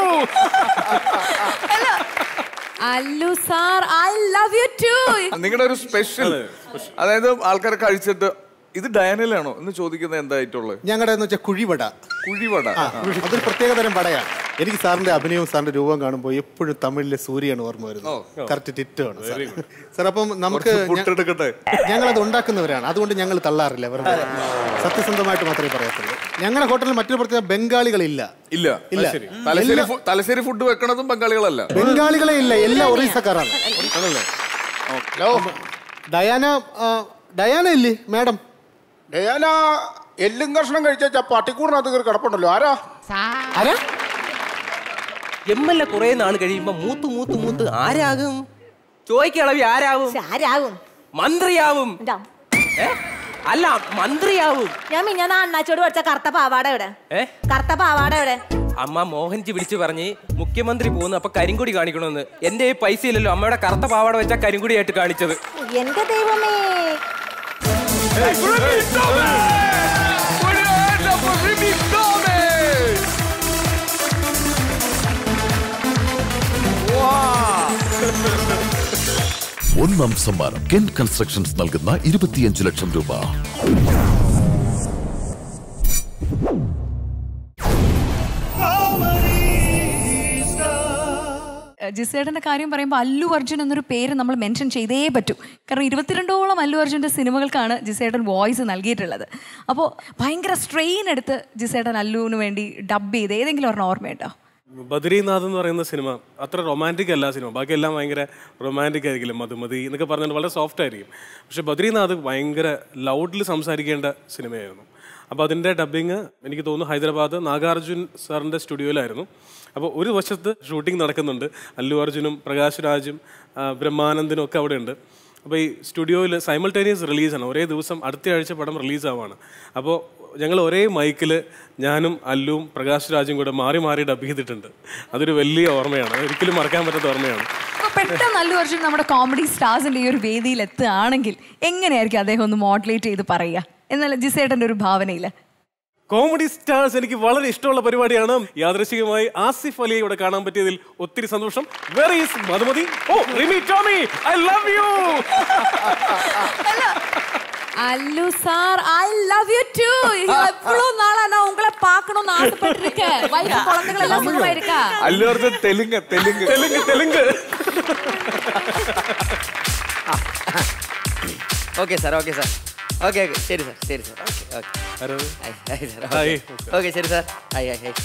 Allu sir I love you too നിങ്ങളുടെ ഒരു സ്പെഷ്യൽ അതായത് ആൾക്കാർ കഴിച്ചിട്ട് ഇത് ഡയനലാണോ എന്ന് ചോദിക്കുന്നത് എന്തായിട്ടുള്ളത് ഞങ്ങളുടെ എന്ന് വെച്ചാൽ കുഴിവട കുഴിവട ആ, അതൊരു പ്രത്യേക തരം വടയാണ് എനിക്ക് സാറിന്റെ അഭിനയവും സാറിന്റെ രൂപം കാണുമ്പോൾ എപ്പോഴും തമിഴിലെ സൂര്യയാണ് ഓർമ്മ വരുന്നത് കറക്റ്റ് ടിറ്റ് ആണ് സാർ സാർ അപ്പം നമുക്ക് കുറച്ച് പുട്ടെടുക്കട്ടെ? ഞങ്ങൾ അത് ഉണ്ടാക്കുന്നവരാണ് അതുകൊണ്ട് ഞങ്ങൾ തള്ളാറില്ല വെറുതെ സത്യസന്ധമായിട്ട് മാത്രമേ പറയത്തുള്ളൂ ഞങ്ങളുടെ ഹോട്ടലിൽ മറ്റൊരു പ്രത്യേക ബംഗാളികളില്ല ഇല്ല ഇല്ല തലശ്ശേരി എല്ലാ- ഫു- തലശ്ശേരി ഫുഡ് വെക്കണതും ബംഗാളികളല്ല ബംഗാളികളെ ഇല്ല എല്ലാ ഒറീസക്കാരാണ് ആണല്ലേ ഹലോ ഡയാന ആ, ഡയാന ഇല്ലേ മാഡം ഡയാന എല്ലും കഷ്ണം കഴിച്ച പട്ടിക്കൂടിനകത്ത് കയറി കിടപ്പുണ്ടല്ലോ ആരാ ആരാ എം എൽ എ കുറെ നാൾ കഴിയുമ്പോ മൂത്ത് മൂത്ത് മൂത്ത് ആരാകും ചോയ്ക്കളവി ആരാവും ആരാകും മന്ത്രിയാവും ഏ? അല്ല മന്ത്രിയാവും ഞാൻ മിഞ്ഞാന്ന് അണ്ണാച്ചോട് പഠിച്ച കറുത്ത പാവാട എവിടെ ഏ കറുത്ത പാവാട എവിടെ അമ്മ മോഹൻജി വിളിച്ചു പറഞ്ഞ് മുഖ്യമന്ത്രി പോകുന്നു അപ്പൊ കരിങ്കുടി കാണിക്കണമെന്ന് എന്റെ ഈ പൈസ ഇല്ലല്ലോ അമ്മയുടെ കറുത്ത പാവാട വെച്ച കരിങ്കുടിയായിട്ട് കാണിച്ചത് എന്റെ ദൈവമേ ഒന്നാം സമ്മാനം കെൻ കൺസ്ട്രക്ഷൻസ് നൽകുന്ന ഇരുപത്തിയഞ്ച് ലക്ഷം രൂപ ജിസേട്ടന്റെ കാര്യം പറയുമ്പോൾ അല്ലു അർജുൻ എന്നൊരു പേര് നമ്മൾ മെൻഷൻ ചെയ്തേ പറ്റൂ കാരണം ഇരുപത്തിരണ്ടോളം അല്ലു അർജുൻ്റെ സിനിമകൾക്കാണ് ജിസേട്ടൻ വോയിസ് നൽകിയിട്ടുള്ളത് അപ്പോൾ ഭയങ്കര സ്ട്രെയിൻ എടുത്ത് ജിസേട്ടൻ അല്ലുവിന് വേണ്ടി ഡബ് ചെയ്ത് ഏതെങ്കിലും ഒരെണ്ണം ഓർമ്മയുണ്ടോ ബദ്രീനാഥ് എന്ന് പറയുന്ന സിനിമ അത്ര റൊമാൻറ്റിക് അല്ല സിനിമ ബാക്കിയെല്ലാം ഭയങ്കര റൊമാൻറ്റിക് ആയിരിക്കില്ല മധുമതി എന്നൊക്കെ പറഞ്ഞാൽ വളരെ സോഫ്റ്റ് ആയിരിക്കും പക്ഷെ ബദ്രീനാഥ് ഭയങ്കര ലൗഡിൽ സംസാരിക്കേണ്ട സിനിമയായിരുന്നു അപ്പോൾ അതിൻ്റെ ഡബ്ബിങ് എനിക്ക് തോന്നുന്നു ഹൈദരാബാദ് നാഗാർജുൻ സാറിൻ്റെ സ്റ്റുഡിയോയിലായിരുന്നു അപ്പോൾ ഒരു വശത്ത് ഷൂട്ടിംഗ് നടക്കുന്നുണ്ട് അല്ലു അർജുനും പ്രകാശ് രാജും ആ, ബ്രഹ്മാനന്ദനും ഒക്കെ അവിടെ ഉണ്ട് അപ്പോൾ ഈ സ്റ്റുഡിയോയിൽ സൈമൾട്ടേനിയസ് റിലീസാണ് ഒരേ ദിവസം അടുത്ത ആഴ്ച പടം റിലീസാവാണ് അപ്പോൾ ഞങ്ങൾ ഒരേ മൈക്കിൽ ഞാനും അല്ലുവും പ്രകാശ് രാജും കൂടെ മാറി മാറി ഡബ് ചെയ്തിട്ടുണ്ട് അതൊരു വലിയ ഓർമ്മയാണ് അത് ഒരിക്കലും മറക്കാൻ പറ്റാത്ത ഓർമ്മയാണ് അപ്പോൾ പെട്ടെന്ന് അല്ലു അർജുൻ നമ്മുടെ കോമഡി സ്റ്റാർസിന്റെ ഈ ഒരു വേദിയിൽ എത്തുകയാണെങ്കിൽ എങ്ങനെയായിരിക്കും അദ്ദേഹം ഒന്ന് മോഡുലേറ്റ് ചെയ്ത് പറയുക എന്നാൽ ജിസേട്ടന്റെ ഒരു ഭാവനയിൽ കോമഡി സ്റ്റാർസ് എനിക്ക് വളരെ ഇഷ്ടമുള്ള പരിപാടിയാണ് യാദൃശികമായി ആസിഫ് അലിയെ ഇവിടെ കാണാൻ പറ്റിയതിൽ ഒത്തിരി സന്തോഷം വെർ ഈസ് മധുമതി ഓ Rimi Tomy I love you Allu sir I love you too எவ்வளவு நாளா நான் உங்களை பார்க்கணும்னு ஆசைப்பட்டிருக்கேன் வயசு குழந்தைகள் எல்லாம் சும்மா இருக்கா Allu Arjun Telugu Telugu Telugu Telugu okay sir okay sir okay okay ശരി സാർ ശരി sir okay okay hi sir hi. Okay ശരി sir hi hi hi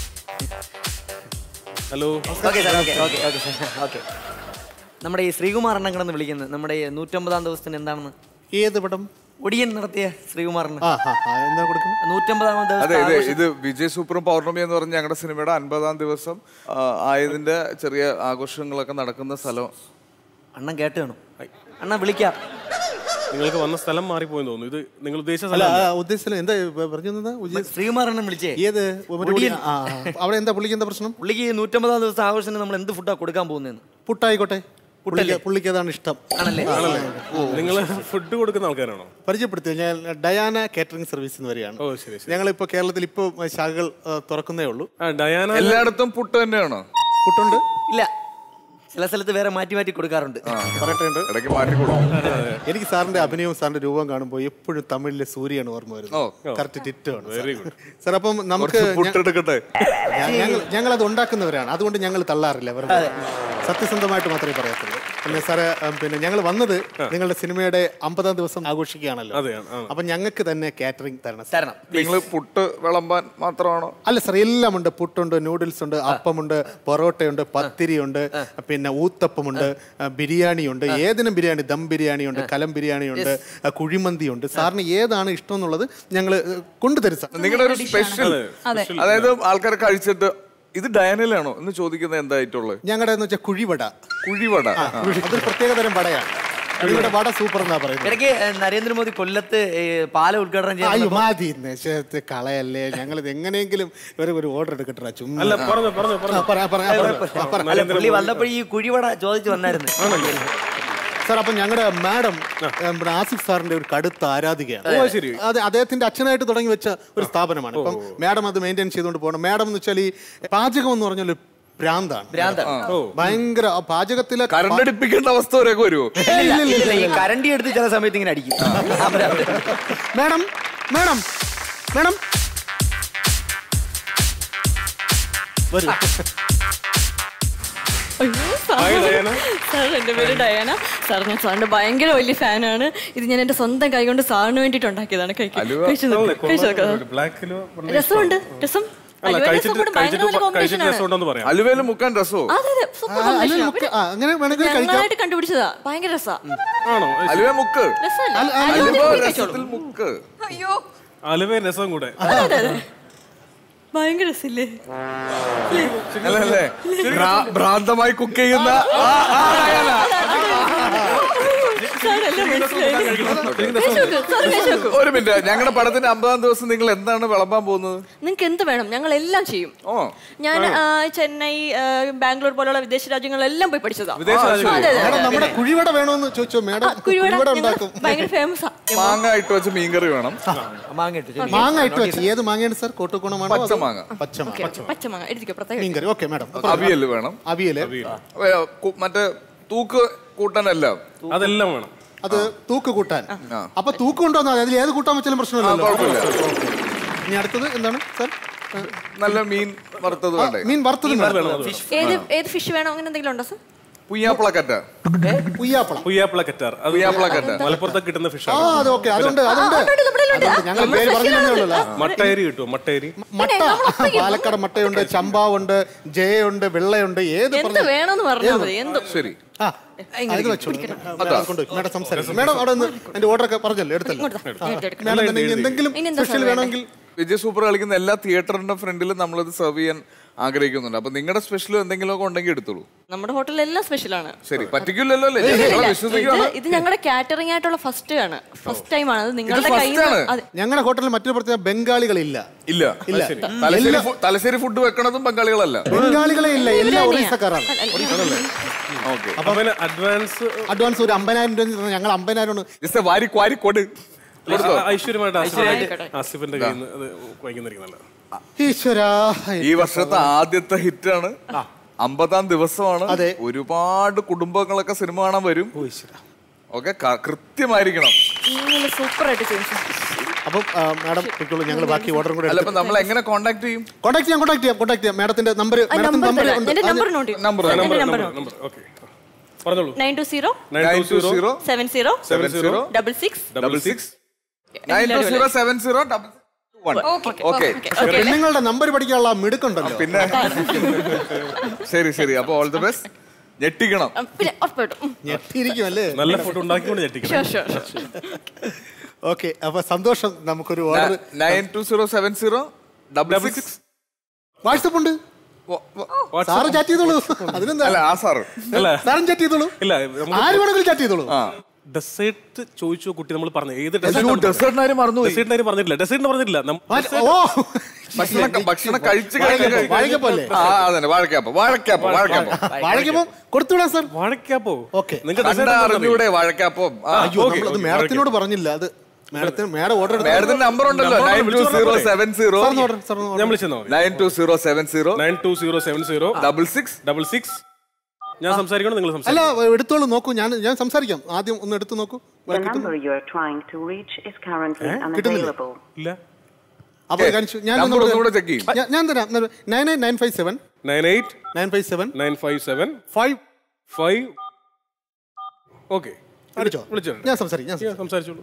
hello okay sir okay okay okay sir okay നമ്മുടെ ഈ ശ്രീകുമാർ എണ്ണം കിടന്ന് വിളിക്കുന്നത് നമ്മുടെ ഈ നൂറ്റമ്പതാം ദിവസത്തിന് എന്താണെന്ന് ഏത് പടം ഒടിയൻ നടത്തിയ ശ്രീകുമാറിന് ആ ആ ആ, എന്താ കൊടുക്കുന്നത് നൂറ്റമ്പതാം അതെ ദിവസത്തെ ഇത് ആഘോഷം- ഇത് വിജയ് സൂപ്പറും പൗർണമി എന്ന് പറഞ്ഞ ഞങ്ങളുടെ സിനിമയുടെ അൻപതാം ദിവസം ആ, ആയതിന്റെ ചെറിയ ആഘോഷങ്ങളൊക്കെ നടക്കുന്ന സ്ഥലം അണ്ണൻ കേട്ട് കാണും അണ്ണൻ വിളിക്കാം നിങ്ങൾക്ക് വന്ന സ്ഥലം മാറിപ്പോയെന്ന് തോന്നുന്നു ഇത് നിങ്ങൾ ഉദ്ദേശിച്ച അല്ല സ്ഥലം ആ, ഉദ്ദേശിച്ചത് എന്താ പറഞ്ഞത് ശ്രീകുമാർ എണ്ണം വിളിച്ചേ ഏത് മറ്റേ ഒടിയൻ. ആ, ആ. അവിടെ എന്താ പുള്ളിക്ക് എന്താ പ്രശ്നം പുള്ളിക്ക് ഈ നൂറ്റമ്പതാം ദിവസം ആഘോഷത്തിന് നമ്മൾ എന്ത് ഫുഡാ കൊടുക്കാൻ പോകുന്നതെന്ന് പുട്ടായിക്കോട്ടെ പുള്ളിക്ക് പുള്ളിക്ക് അതാണ് ഇഷ്ടം ആണല്ലേ നിങ്ങൾ ഫുഡ് കൊടുക്കുന്ന ആൾക്കാരാണോ പരിചയപ്പെടുത്തിയ ഞാൻ ഡയാന കാറ്ററിംഗ് സർവീസ് എന്ന് വരികയാണ് ഓ ശരി ശരി ഞങ്ങളിപ്പോൾ കേരളത്തിൽ ഇപ്പോൾ ശാഖകൾ ആ, തുറക്കുന്നേ ഉള്ളൂ ആ ഡയാന എല്ലായിടത്തും പുട്ട് തന്നെയാണോ പുട്ടുണ്ട് ഇല്ല ചില സ്ഥലത്ത് വേറെ മാറ്റി മാറ്റി കൊടുക്കാറുണ്ട് പറയട്ടെ ഇടയ്ക്ക് മാറ്റി കൊടുക്കും എനിക്ക് സാറിന്റെ അഭിനയവും സാറിന്റെ രൂപം കാണുമ്പോൾ എപ്പോഴും തമിഴിലെ സൂര്യയാണ് ഓർമ്മ വരുന്നത് കറക്റ്റ് ടിറ്റ് ആണ് Very സാർ അപ്പം നമുക്ക് കുറച്ച് പുട്ടെടുക്കട്ടെ ഞങ്ങൾ ഞങ്ങൾ അത് ഉണ്ടാക്കുന്നവരാണ് അതുകൊണ്ട് ഞങ്ങൾ തള്ളാറില്ല വെറുതെ സത്യസന്ധമായിട്ട് മാത്രമേ പറയത്തുള്ളൂ പിന്നെ സാറ് ഉം, പിന്നെ ഞങ്ങൾ വന്നത് നിങ്ങളുടെ സിനിമയുടെ അമ്പതാം ദിവസം ആഘോഷിക്കുകയാണല്ലോ അതെ ആ. അപ്പൊ ഞങ്ങൾക്ക് തന്നെ കാറ്ററിംഗ് തരണം സാർ. തരണം നിങ്ങൾ പുട്ട് വിളമ്പാൻ മാത്രമാണോ അല്ല സാർ എല്ലാം ഉണ്ട് പുട്ടുണ്ട് നൂഡിൽസ് ഉണ്ട് അപ്പമുണ്ട് പൊറോട്ടയുണ്ട് പത്തിരിയുണ്ട് പിന്നെ ഊത്തപ്പമുണ്ട് ബിരിയാണിയുണ്ട് ഏതിനും ബിരിയാണി ദം ബിരിയാണിയുണ്ട് കലം ബിരിയാണിയുണ്ട് കുഴിമന്തിയുണ്ട് സാറിന് ഏതാണ് ഇഷ്ടം എന്നുള്ളത് ഞങ്ങൾ കൊണ്ടുതരും സാർ നിങ്ങളുടെ ഒരു സ്പെഷ്യൽ അതെ അതായത് ആൾക്കാർ കഴിച്ചിട്ട് ഇത് ഡയനലാണോ എന്ന് ചോദിക്കുന്നത് എന്തായിട്ടുള്ളത് ഞങ്ങളുടെ എന്ന് വെച്ചാൽ കുഴിവട കുഴിവട ആ, അതൊരു പ്രത്യേകതരം വടയാണ് കുഴിവട വട സൂപ്പർ എന്നാ പറയുന്നത് ഇടയ്ക്ക് ഏ, നരേന്ദ്രമോദി കൊല്ലത്ത് ഏ, പാലം ഉദ്ഘാടനം അയ്യോ ചെയ്യാൻ മതി നിശ്ചയത്തെ കളയല്ലേ ഞങ്ങൾ ഇത് എങ്ങനെയെങ്കിലും ഇവരെ ഒരു ഓർഡർ എടുക്കട്ടെ ചുമ്മാ അല്ല പറഞ്ഞു പറഞ്ഞു ആ, പറ, പറ, ആ, പറ, ആ, പറ. അല്ല പുള്ളി വന്നപ്പോൾ ഈ കുഴിവട ചോദിച്ചു വന്നായിരുന്നു സാർ അപ്പൊ ഞങ്ങളുടെ മാഡം നമ്മുടെ ആസിഫ് സാറിന്റെ ഒരു കടുത്ത ആരാധികയാണ് ഓ, ശരി. അതെ അദ്ദേഹത്തിന്റെ അച്ഛനായിട്ട് തുടങ്ങി വെച്ച ഒരു സ്ഥാപനമാണ് ഇപ്പം മാഡം അത് മെയിൻറ്റെയിൻ ചെയ്തുകൊണ്ട് പോകണം മാഡം എന്ന് വെച്ചാൽ ഈ പാചകം എന്ന് പറഞ്ഞാൽ ഒരു ഭ്രാന്താണ് ഭ്രാന്താണ്. ഭയങ്കര ആ പാചകത്തിലെ കരണ്ടടിപ്പിക്കേണ്ട അവസ്ഥ വരെയൊക്കെ വരുമോ ഇല്ല, ഇല്ല, ഇല്ല, ഈ കരണ്ടി എടുത്ത് ചില സമയത്ത് ഇങ്ങനെ അടിക്കും ആ, ഭ്രാന്ത്. മാഡം മാഡം മാഡം വരൂ ഹായ് ഡയാന സാർ എൻ്റെ പേര് ഡയാന സാർ ഞാൻ സാറിന്റെ ഭയങ്കര വലിയ ഫാനാണ് ഇത് ഞാൻ എൻ്റെ സ്വന്തം കൈ കൊണ്ട് സാറിന് വേണ്ടിയിട്ട് ഉണ്ടാക്കിയതാണ് കഴിക്കാൻ കഴിച്ചു നോക്ക്. കഴിച്ചു നോക്കാം ബ്ലാക്കിലോ രസമുണ്ട് രസം അല്ല അലുവ രസം കഴിച്ചിട്ട് കൂടെ ഭയങ്കര കഴിച്ചിട്ട് നല്ല കഴിച്ചിട്ട് combination ആണ്. രസമുണ്ടെന്ന് പറയാം അലുവേല് മുക്കാൻ രസമോ അതെ അതെ സൂപ്പർ ആ, അല്ല, combination ആ. നമുക്ക് ആ, അങ്ങനെ വേണമെങ്കിൽ കഴിക്കാം ഞങ്ങളായിട്ട് കണ്ടുപിടിച്ചതാ ഭയങ്കര രസാ ആണോ അലുവ മുക്ക് രസമല്ലേ അല്ല, അല്ല, അലുവ അലുവ തിരുമ്മി കഴിച്ചോളൂ. രസത്തിൽ മുക്ക് അയ്യോ അലുവേ രസം കൂടെ അതെ അതെ അതെ ഭയങ്കര രസില്ലേ അല്ലല്ലേ ഭ്രാ- ഭ്രാന്തമായി കുക്ക് ചെയ്യുന്ന ആ, ആ, ഡയാന. സാറെല്ലാം മനസ്സിലായി കഴിച്ചു നോക്ക്, സാറ് കഴിച്ചു നോക്ക്. ഒരു മിനിറ്റ് ഞങ്ങളുടെ പടത്തിന്റെ അമ്പതാം ദിവസം നിങ്ങൾ എന്താണ് വിളമ്പാൻ പോകുന്നത് നിങ്ങൾക്ക് എന്ത് വേണം ഞങ്ങൾ എല്ലാം ചെയ്യും ഓ ഞാൻ ആ, ചെന്നൈ ആ, ബാംഗ്ലൂർ പോലുള്ള വിദേശ രാജ്യങ്ങളെല്ലാം പോയി പഠിച്ചതാ വിദേശ ആ, രാജ്യങ്ങളിൽ? അതെ, അതെ, മേഡം, അതെ. നമ്മുടെ കുഴിവട വേണമെന്ന് ചോദിച്ചോ മേഡം കുഴിവട കുഴിവട ഞങ്ങൾ ഉണ്ടാക്കും ഭയങ്കര ഫേമസാ മാങ്ങ ഇട്ട് വെച്ച മീൻകറി വേണം മാങ്ങ ഇട്ട് മാങ്ങ ഇട്ട് വെച്ച് ഏത് മാങ്ങയാണ് സാർ കോട്ടുകോണമാണോ അതോ- പച്ചമാങ്ങ. പച്ചമാങ്ങ ഓക്കേ, പച്ചമാങ്ങ എടുത്തിക്കോ പ്രത്യേകം മീൻകറി ഓക്കെ മേഡം അവിയല് വേണം അവിയല് ഏ, കു- മറ്റേ തൂക്ക് കൂട്ടാനല്ല അതെല്ലാം വേണം അത് തൂക്ക് കൂട്ടാൻ അപ്പൊ തൂക്ക് കൊണ്ടുവന്നാൽ മതി. അതിൽ ഏത് കൂട്ടാൻ വെച്ചാലും പ്രശ്നമില്ലല്ലോ ആ, കുഴപ്പമില്ല. ഓക്കേ. ഇനി അടുത്തത് എന്താണ് സാർ നല്ല മീൻ വറുത്തത് വേണ്ടേ മീൻ വറുത്തത് വേണം. ഏത് ഏത് ഫിഷ് വേണോ അങ്ങനെ എന്തെങ്കിലും ഉണ്ടോ സർ പുയ്യാപ്പിളക്കറ്റ പുയ്യാപ്പള പുയ്യാപ്പിള കറ്റാർ അത് പുയ്യാപ്പിള കറ്റാർ. മലപ്പുറത്തൊക്കെ കിട്ടുന്ന ഫിഷ് ആ അത് ഓക്കെ അതുണ്ട് അതുണ്ട് അതുണ്ട്. ഞങ്ങൾ പേര് പറഞ്ഞില്ലേ മട്ടേരി കിട്ടും മട്ടേരി മട്ട പാലക്കാട് മട്ടയുണ്ട് ചമ്പാവുണ്ട് ജയുണ്ട് വെള്ളയുണ്ട് ഏത് എന്ത് പറഞ്ഞാലും- വേണമെന്ന് പറഞ്ഞാൽ ഏത്? മതി എന്ത് ശരി ആ അത് വെച്ചോളൂ മേഡം കൊണ്ടുപോയി മേഡം സംസാരിക്കും മേഡം അവിടെ നിന്ന് എന്റെ ഓർഡർ ഒക്കെ പറഞ്ഞല്ലോ എടുത്തല്ലോ ഇങ്ങോട്ട് താ. ഞാൻ എടുക്കാം. മേഡം തന്നെ ഇനി എന്തെങ്കിലും ഇനി എന്താ സ്പെഷ്യൽ സാർ വേണമെങ്കിൽ വിജയ് സൂപ്പർ കളിക്കുന്ന എല്ലാ തിയേറ്ററിന്റെ ഫ്രണ്ടിലും നമ്മളിത് സെർവ് ചെയ്യാൻ ആഗ്രഹിക്കുന്നുണ്ട് അപ്പൊ നിങ്ങളുടെ സ്പെഷ്യൽ എന്തെങ്കിലുമൊക്കെ ഉണ്ടെങ്കിൽ എടുത്തോളൂ നമ്മുടെ ഹോട്ടലിൽ എല്ലാം സ്പെഷ്യലാണ് ശരി പറ്റിക്കില്ലല്ലോ അല്ലേ ഞങ്ങളെ വിശ്വസിക്കുകയാണ് ഇത് ഞങ്ങളുടെ കാറ്ററിംഗ് ആയിട്ടുള്ള ഫസ്റ്റ് ആണ് ഫസ്റ്റ് ടൈം ആണ് അത് നിങ്ങളുടെ first കയ്യിൽ ആണ്? അതെ ഞങ്ങളുടെ ഹോട്ടലിൽ മറ്റൊരു പ്രത്യേക ബംഗാളികളില്ല ഇല്ല ഇല്ല. തലശ്ശേരി എല്ലാ- ഫു- തലശ്ശേരി ഫുഡ് വെക്കണതും ബംഗാളികളല്ല ബംഗാളികളെ ഇല്ല എല്ലാ തന്നെയാ. ഒറീസക്കാരാണ് ഓക്കെ അപ്പൊ പിന്നെ അഡ്വാൻസ് അഡ്വാൻസ് ഒരു അമ്പതിനായിരം രൂപ തന്നാൽ ഞങ്ങൾ അമ്പതിനായിരം ആണ് വാരി ക്വാരി കൊട് ഐശ്വര്യമായിട്ട് ആയിക്കോട്ടെ. ആസിഫിന്റെ- ആസിഫിന്റെ കയ്യിൽ നിന്ന് അത് വാങ്ങിക്കുന്നതായിരിക്കും ഈശ്വരാ ഈ വർഷത്തെ ആദ്യത്തെ ഹിറ്റാണ് അമ്പതാം ദിവസമാണ് അതെ. ഒരുപാട് കുടുംബങ്ങളൊക്കെ സിനിമ കാണാൻ വരും ഓക്കെ കൃത്യമായിരിക്കണം നിങ്ങൾ സൂപ്പർ ആയിട്ട് ചെയ്യും sir. അപ്പം മാഡം പൊയ്ക്കോളൂ ഞങ്ങൾ ബാക്കി ഓർഡറും കൂടെ അല്ല അപ്പൊ നമ്മൾ എങ്ങനെ കോണ്ടാക്ട് ചെയ്യും കോൺടാക്ട് ചെയ്യാം കോൺടാക്ട് ചെയ്യാം കോൺടാക്ട് ചെയ്യാം മാഡത്തിന്റെ നമ്പർ ആ നമ്പർ തരാം എന്റെ നമ്പർ നോട്ട് ചെയ്യും നമ്പർ എന്റെ നമ്പർ നമ്പർ നമ്പർ ഓക്കെ പറഞ്ഞോളൂ nine two zero nine two zero seven zero seven zero double six double six nine two zero seven zero double one okay പെണ്ണുങ്ങളുടെ number പഠിക്കാനുള്ള ആ മിടുക്കുണ്ടല്ലോ പിന്നെ ശരി ശരി അപ്പൊ ഓൾ ദി ബെസ്റ്റ് ഞെട്ടിക്കണം പിന്നെ ഉറപ്പായിട്ടും ഉം. ഞെട്ടിയിരിക്കും അല്ലേ നല്ല ഫുഡ് ഉണ്ടാക്കിക്കൊണ്ട് ഞെട്ടിക്കണം Sure, sure, sure. ഓക്കെ അപ്പൊ സന്തോഷം നമുക്കൊരു order nine two zero seven zero double six whatsapp ഉണ്ട് സാറ് ചാറ്റ് ചെയ്തോളൂ അതിനെന്താ അല്ല ആ സാറ് അല്ല സാറും ചാറ്റ് ചെയ്തോളൂ ഇല്ല ആര് വേണമെങ്കിലും ചാറ്റ് ചെയ്തോളൂ ആ ഡെസേർട്ട് ചോദിച്ചു കുട്ടി നമ്മൾ പറഞ്ഞു ഏത് ഡെസേർട്ടിന് ആരും മറന്നുപോയി ഡെസേർട്ടിന് ആരും പറഞ്ഞിട്ടില്ല ഡെസേർട്ടിന് പറഞ്ഞിട്ടില്ല നം- മാറ്റ്- ഓ ഭക്ഷണം ഭക്ഷണം കഴിച്ച് വാഴക്കപ്പം, വാഴക്കപ്പല്ലേ? ആ അതന്നെ വാഴക്കാപ്പം വാഴക്കാപ്പം വാഴക്കാപ്പം വാഴയ്ക്കപ്പം കൊടുത്തുവിടാം സാർ വാഴക്കാപ്പോ ഓക്കെ നിങ്ങൾക്ക് കണ്ട അറിഞ്ഞൂടെ വാഴക്കാപ്പം ആ, അയ്യോ okay. നമ്മൾ അത് മാഡത്തിനോട് പറഞ്ഞില്ല അത് മാഡത്തിന് മാഡം ഓർഡർ മാഡത്തിന്റെ നമ്പർ ഉണ്ടല്ലോ Number നയൻ ടു വിളിച്ചു സീറോ പറഞ്ഞാ സെവൻ സീറോ ഓർഡർ സാർ ഞാൻ വിളിച്ചെന്നോ nine two zero seven zero nine two zero seven zero double six double six ഞാൻ സംസാരിക്കണം നിങ്ങൾ അല്ല സംസാരിക്കണം എടുത്തോളൂ നോക്കൂ ഞാൻ ഞാൻ സംസാരിക്കാം ആദ്യം ഒന്ന് എടുത്തു നോക്കൂ The number you are trying to reach is currently കിട്ടുന്നില്ല. unavailable. ഇല്ല അപ്പൊ Okay. കാണിച്ചു ഞാൻ Number ഒന്ന് ഒന്നുകൂടെ check ചെയ്യ്. ഞാൻ- ഞാൻ തരാം nine eight nine five seven nine eight nine five seven nine five seven five five okay വിളിച്ചോ വിളിച്ചോ ഞാൻ സംസാരിക്കാം ഞാൻ സംസാരിക്കാം. സംസാരിച്ചോളൂ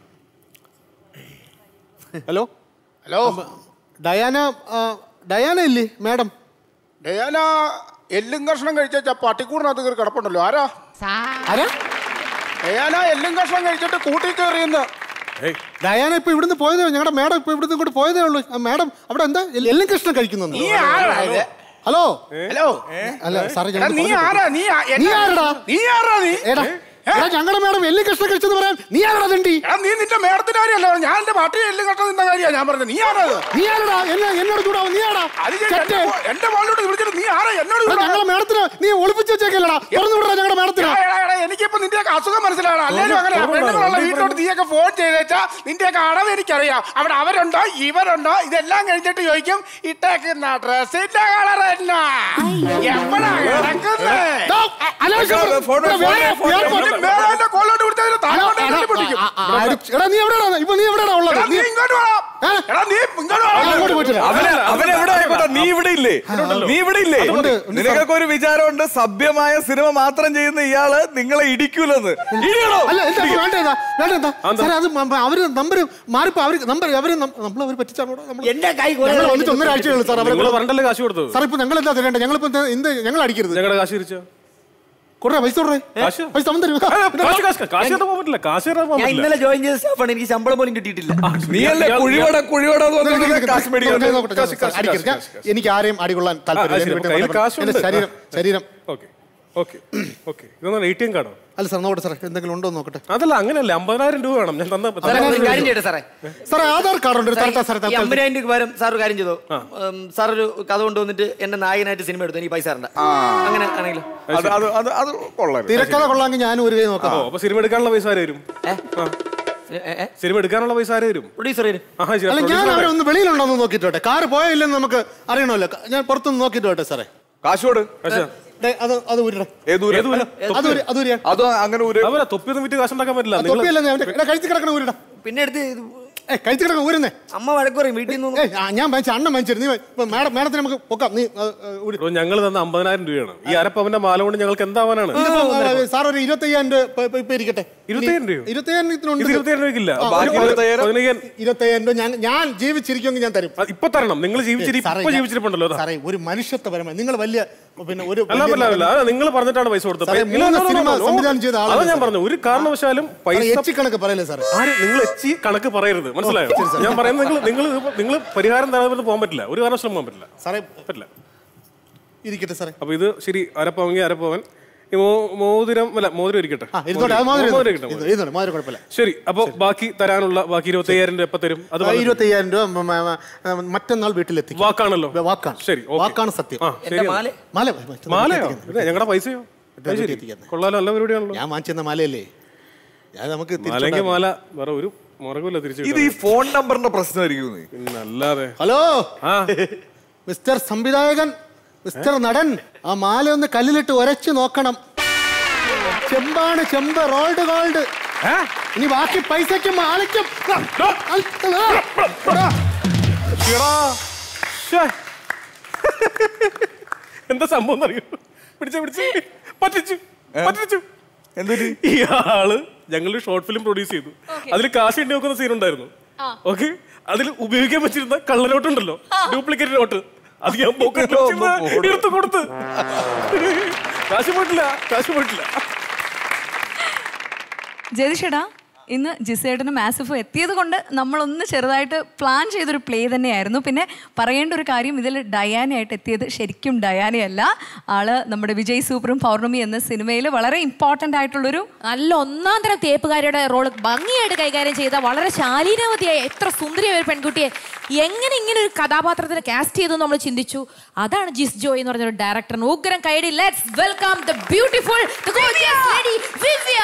ഹലോ ഹലോ ഡയാന ആ, ഡയാന ഇല്ലേ മാഡം ഡയാന എല്ലും കഷ്ണം കഴിച്ച പട്ടിക്കൂടിനകത്ത് കയറി കിടപ്പുണ്ടല്ലോ ആരാ ആരാ ഡയാന എല്ലും കഷ്ണം കഴിച്ചിട്ട് കൂട്ടി കയറിയെന്ന് ഏയ് ഡയാന ഇപ്പൊ ഇവിടുന്ന് പോയതേ ഉള്ളൂ ഞങ്ങളുടെ മാഡം ഇപ്പൊ ഇവിടുന്ന് ഇങ്ങോട്ട് പോയതേ ഉള്ളൂ ആ, മാഡം അവിടെ എന്താ എൽ- എല്ലാം കൃഷ്ണൻ കഴിക്കുന്നു നീ ആരാ ഇത്? ഹലോ ഹലോ അല്ല സാറേ എടാ, ഞാൻ നീ ആരാ നീ ആ- നീ എന്നെ- ആരടാ നീ ആരാ നീ എടാ എടാ, ഞങ്ങളുടെ മാഡം എല്ലാം കൃഷ്ണൻ കഴിച്ചെന്ന് പറയാൻ നീ ആരടാ തണ്ടി എടാ നീ നിന്റെ മേടത്തിന്റെ കാര്യമല്ല ഞാൻ എന്റെ പാട്ടിയെ എല്ലും കഷ്ടം നിന്ന കാര്യമാണ് ഞാൻ പറഞ്ഞത് നീ ആരാ ഇത്? നീ ആരടാ എന്നെ എന്നോട് ചൂടാവും നീ ആടാ അത് ഞാൻ എന്റെ ഫോ- എന്റെ ഫോണിലോട്ട് വിളിച്ചിട്ട് നീ ആരാ എന്നോട് എടാ, ചൂടാ? ഞങ്ങളുടെ മാഡത്തിന് നീ ഒളിപ്പിച്ച് വെച്ചേക്കല്ലടാ തുറന്നു വിടടാ ഞങ്ങളുടെ മാഡത്തിന് എടാ, എടാ, എടാ, എനിക്കിപ്പോ നിന്റെയൊക്കെ അസുഖം മനസ്സിലാണ് അല്ലെങ്കിൽ അങ്ങനെ പെണ്ണുങ്ങളുള്ള വീട്ടിലോട്ട് നീയൊക്കെ ഫോൺ ചെയ്തേച്ചാ നിന്റെയൊക്കെ അടവ് എനിക്കറിയാം അവിടെ അവരുണ്ടോ ഇവരുണ്ടോ ഇതെല്ലാം കഴിഞ്ഞിട്ട് ചോദിക്കും ഇട്ടേക്കുന്ന ഡ്രസ്സിന്റെ കളർ എന്നാ എപ്പോഴാ കിടക്കുന്നേ ദാ, അനാവശ്യം ഫോൺ ഇവിടെ വേറെ- വേറെ പോ- നിന്റെ മേലാന്റെ കോളിലോട്ട് വിളിച്ചതിന് താഴെ കൊണ്ടുവന്ന് പൊട്ടിക്കും. ആ, ആ, അടിച്ച്- എടാ നീ എവിടെയാണ് ഇപ്പൊ നീ എവിടെയാണ് ഉള്ളത് എടാ, നീ നീ ഇങ്ങോട്ട് വാ. ഏ? എടാ, നീ ഇങ്ങോട്ട് വാ. ആ, അങ്ങോട്ട് പോയിട്ട് വരാം. അവന് അവനെവിടെ ആയിക്കോട്ടെ നീ ഇവിടെ ഇല്ലേ നീ ഇവിടെ ഇല്ലേ ഉണ്ട്, ഉണ്ട് നിനക്കൊക്കെ ഒരു വിചാരമുണ്ട് സഭ്യമായ സിനിമ മാത്രം ചെയ്യുന്ന ഇയാള് നിങ്ങളെ ഇടിക്കൂലെന്ന് ഇടിയണോ അല്ല എന്താ ഇപ്പൊ വേണ്ട എന്താ വേണ്ട എന്താ സാറേ അത് മ- മ- അവര് നമ്പർ മാറിപ്പോ അവര് നമ്പർ അവര് നമ്മൾ അവർ പറ്റിച്ചാണോ എന്റെ കൈ ഞങ്ങൾ വന്നിട്ട് ഒന്നര ആഴ്ചയുള്ളൂ സാർ അവരെ നിങ്ങൾ പറഞ്ഞിട്ടല്ലേ കാശ് കൊടുത്തത് സാർ ഇപ്പൊ ഞങ്ങൾ എന്താ തരേണ്ട ഞങ്ങളിപ്പോ എന്താ- എന്ത് ഞങ്ങൾ അടിക്കരുത് ഞങ്ങളുടെ കാശ് തിരിച്ചോ കുറേ പൈസ കുറേ കാശ്? പൈസ തന്നു തരും കാശ് കാശ് കാശ് തരാൻ പോകാൻ പറ്റില്ല കാശ് തരാൻ പോകാൻ ഞാൻ പറ്റില്ല ഇന്നലെ ജോയിൻ ചെയ്ത സ്റ്റാഫാണ് എനിക്ക് ശമ്പളം പോലും കിട്ടിയിട്ടില്ല നീയല്ലേ കുഴിവട കുഴിവട എന്ന് പറഞ്ഞിട്ട് കാശ് മേടിക്കുന്നത് ഞാൻ നോക്കട്ടെ, ഞാൻ അടിക്കരുത്. ഞാൻ- എനിക്ക് ആരെയും അടികൊള്ളാൻ ആ, ശരി, താല്പര്യം അപ്പൊ കയ്യിൽ കാശുണ്ട്. എന്റെ ശരീരം ശരീരം ഓക്കെ ഓക്കെ ഓക്കെ ഇതൊന്നും എ ടി എം കാർഡോ അല്ല സാർ നോക്കട്ടെ സാറേ എന്തെങ്കിലും ഉണ്ടോ എന്ന് നോക്കട്ടെ അതല്ല അങ്ങനെയല്ല അമ്പതിനായിരം രൂപ വേണം ഞാൻ തന്ന സാറേ, ഒരു കാര്യം ചെയ്യട്ടെ സാറേ സാറേ ആധാർ കാർഡ് ഉണ്ട് സാർ, തരട്ടെ സാറേ ഈ തൽക്കാലം. അമ്പതിനായിരം രൂപ പകരം സാർ ഒരു കാര്യം ചെയ്തോ ഉം, സാർ ഒരു കഥ കൊണ്ടുവന്നിട്ട് എന്റെ നായകനായിട്ട് സിനിമ എടുത്തു എനിക്ക് പൈസ തരണ്ട അങ്ങനെ ആണെങ്കിലും അത് അത് അത് അത് കൊള്ളാം തിരക്കഥ കൊള്ളാമെങ്കിൽ ഞാനും ഒരു കൈ നോക്കാം ഓ അപ്പൊ സിനിമ എടുക്കാനുള്ള പൈസ ആര് വരും ആ. സിനിമ എടുക്കാനുള്ള പൈസ ആര് വരും പ്രൊഡ്യൂസർ വരും ആഹാ, ശരി, അല്ല ഞാൻ producer അവരെ ഒന്ന് വെളിയിലുണ്ടോന്ന് നോക്കിയിട്ട് വരട്ടെ കാറ് പോയില്ലെന്ന് നമുക്ക് അറിയണമല്ലോ ഞാൻ പുറത്തുനിന്ന് നോക്കിയിട്ട് വരട്ടെ സാറേ കാശോട് ദേ, അത് അത് ഊരിടാം ഏത് ഊര്? ഏത് ഊര്? അത് ഊരി അത് ഊരിയാ അതോ അങ്ങനെ ഊര് അവരാ തൊപ്പിയൊന്നും വിറ്റ് കാശുണ്ടാക്കാൻ പറ്റില്ല നിങ്ങള് തൊപ്പിയല്ല ഞാൻ അവന്റെ കഴുത്തി കിടക്കണ ഊരിടാം പിന്നെ എടുത്ത് ഏ കഴുത്തി കിടക്കണ ഊരുന്നേ അമ്മ വഴക്ക് പറയും വീട്ടിൽ നിന്ന് ഏ ഞാൻ വാങ്ങിച്ച അണ്ണൻ വാങ്ങിച്ചിരുന്നു നീ ഇപ്പൊ മാഡം മാഡത്തിന് നമുക്ക് പൊക്കാം നീ ആ, ആ, ഊരി. ബ്രോ ഞങ്ങൾ തന്ന അമ്പതിനായിരം രൂപയാണ് ഈ അരപ്പവന്റെ മാല കൊണ്ട് ഞങ്ങൾക്ക് എന്താവാനാണ് ഇതിപ്പോ, ആ, സാർ ഒരു ഇരുപത്തയ്യായിരം രൂപ ഇപ്പൊ- ഇപ്പൊ- ഇപ്പൊ ഇരിക്കട്ടെ ഇരുപത്തയ്യായിരം രൂപയോ? ഇരുപത്തയ്യായിരത്തിനുണ്ട് ഇത് ഇരുപത്തയ്യായിരം രൂപയ്ക്കില്ല. ആ, ബാക്കി ഒരു- ഇരുപത്തയ്യായിരം- പതിനയ്യായിരം. ഇരുപത്തയ്യായിരം രൂപ ഞാൻ ഞാൻ ജീവിച്ചിരിക്കുമെങ്കിൽ ഞാൻ തരും ഇപ്പൊ തരണം നിങ്ങൾ ജീവിച്ചിരി സാറേ, ഇപ്പൊ ഞാൻ- ജീവിച്ചിരിപ്പുണ്ടല്ലോ അതാ. സാറേ ഒരു മനുഷ്യത്വപരമായി നിങ്ങൾ വലിയ പിന്നെ ഒരു അല്ല വലിയ- പറ്റില്ല അല്ല നിങ്ങൾ പറഞ്ഞിട്ടാണ് പൈസ കൊടുത്തത് സാറേ, ഇല്ല, മൂന്ന് no, no, no, സിനിമ no, no. സംവിധാനം ചെയ്ത ആളാണ് അതാ ഞാൻ സാർ. പറഞ്ഞു ഒരു കാരണവശാലും സാറേ, പൈസ എച്ചി കണക്ക് പറയല്ലേ സാറേ ആര് നിങ്ങൾ എച്ചി കണക്ക് പറയരുത് മനസ്സിലായോ ഞാൻ പറയുന്നത് നിങ്ങൾ നിങ്ങൾ നിങ്ങൾ പരിഹാരം തരാതെ പോകാൻ പറ്റില്ല ഒരു കാരണവശാലും പോകാൻ പറ്റില്ല സാറേ പറ്റില്ല ഇരിക്കട്ടെ സാറേ അപ്പൊ ഇത് ശരി അരപ്പവങ്കി അരപ്പവൻ ഈ മോ- മോതിരം അല്ല മോതിരം ഇരിക്കട്ടെ ആ ഇരുന്നോട്ടെ അത് മാതിരി മോതിരം ഇരിക്കട്ടെ, ഇരുന്നോ, മോതിരം. ഇരുന്നോട്ടെ മാതിരി കുഴപ്പമില്ല ശരി അപ്പൊ ബാക്കി തരാനുള്ള ബാക്കി ഇരുപത്തി അയ്യായിരം രൂപ എപ്പോ തരും അത് ആ, പറഞ്ഞിട്ട്. ഇരുപത്തയ്യായിരം രൂപ മ- മ- മ- മറ്റന്നാൾ വീട്ടിലെത്തിക്കും വാക്കാണല്ലോ വാക്കാണ് ശരി ഓക്കേ. വാക്കാണ് സത്യം ആ, ശരി. മാല? മാല മാലയോ പിന്നെ ഞങ്ങളുടെ പൈസയോ അത് ശരി. കൊള്ളാലോ നല്ല പരിപാടിയാണല്ലോ ഞാൻ വാങ്ങിച്ചെന്ന മാലയല്ലേ ഞാൻ നമുക്ക് മാലെങ്കിൽ മാല വേറെ ഒരു മുറകില്ല തിരിച്ചു ഇത് ഈ ഫോൺ നമ്പറിന്റെ പ്രശ്നമായിരിക്കും നീ. പിന്നല്ലാതെ ഹലോ ആ മിസ്റ്റർ സംവിധായകൻ മിസ്റ്റർ നടൻ ആ മാല ഒന്ന് കല്ലിലിട്ട് ഉരച്ചു നോക്കണം ചെമ്പാണ് ചെമ്പ് റോൾഡ് ഗോൾഡ് ഇനി ബാക്കി പൈസക്കും മാലയ്ക്കും എടാ, ശ്ശേ. എന്താ സംഭവം അറിയോ പിടിച്ച പിടിച്ച് പറ്റിച്ചു പറ്റിച്ചു എന്തൊരു ഇയാള് ഞങ്ങൾ ഷോർട്ട് ഫിലിം പ്രൊഡ്യൂസ് ചെയ്തു അതിൽ കാശ് എണ്ണി നോക്കുന്ന സീൻ ഉണ്ടായിരുന്നു ഓക്കെ അതിൽ ഉപയോഗിക്കാൻ പറ്റിരുന്ന കള്ളനോട്ടുണ്ടല്ലോ ഡ്യൂപ്ലിക്കേറ്റ് നോട്ട് അത് ഞാൻ പോക്കറ്റിൽ വെച്ചിരുന്ന് എടുത്ത് കൊടുത്ത് കാശ് പോയിട്ടില്ല കാശ് പോയിട്ടില്ല ജയതിഷേടാ ഇന്ന് ജിസേട്ടനും ആസിഫും എത്തിയത് കൊണ്ട് നമ്മളൊന്ന് ചെറുതായിട്ട് പ്ലാൻ ചെയ്തൊരു പ്ലേ തന്നെയായിരുന്നു പിന്നെ പറയേണ്ട ഒരു കാര്യം ഇതിൽ ഡയാനയായിട്ട് എത്തിയത് ശരിക്കും ഡയാനയല്ല ആള് നമ്മുടെ വിജയ് സൂപ്പറും പൗർണമി എന്ന സിനിമയിൽ വളരെ ഇമ്പോർട്ടൻ്റ് ആയിട്ടുള്ളൊരു നല്ല ഒന്നാം തരം തേപ്പുകാരിയുടെ റോള് ഭംഗിയായിട്ട് കൈകാര്യം ചെയ്ത വളരെ ശാലീനവതിയായ എത്ര സുന്ദരിയായ ഒരു പെൺകുട്ടിയെ എങ്ങനെ ഇങ്ങനെ ഒരു കഥാപാത്രത്തിന് കാസ്റ്റ് ചെയ്തു നമ്മൾ ചിന്തിച്ചു അതാണ് ജിസ് ജോയ് എന്ന് പറഞ്ഞൊരു ഡയറക്ടർ ഉഗ്രം കൈഡി let's welcome the beautiful lady Vivya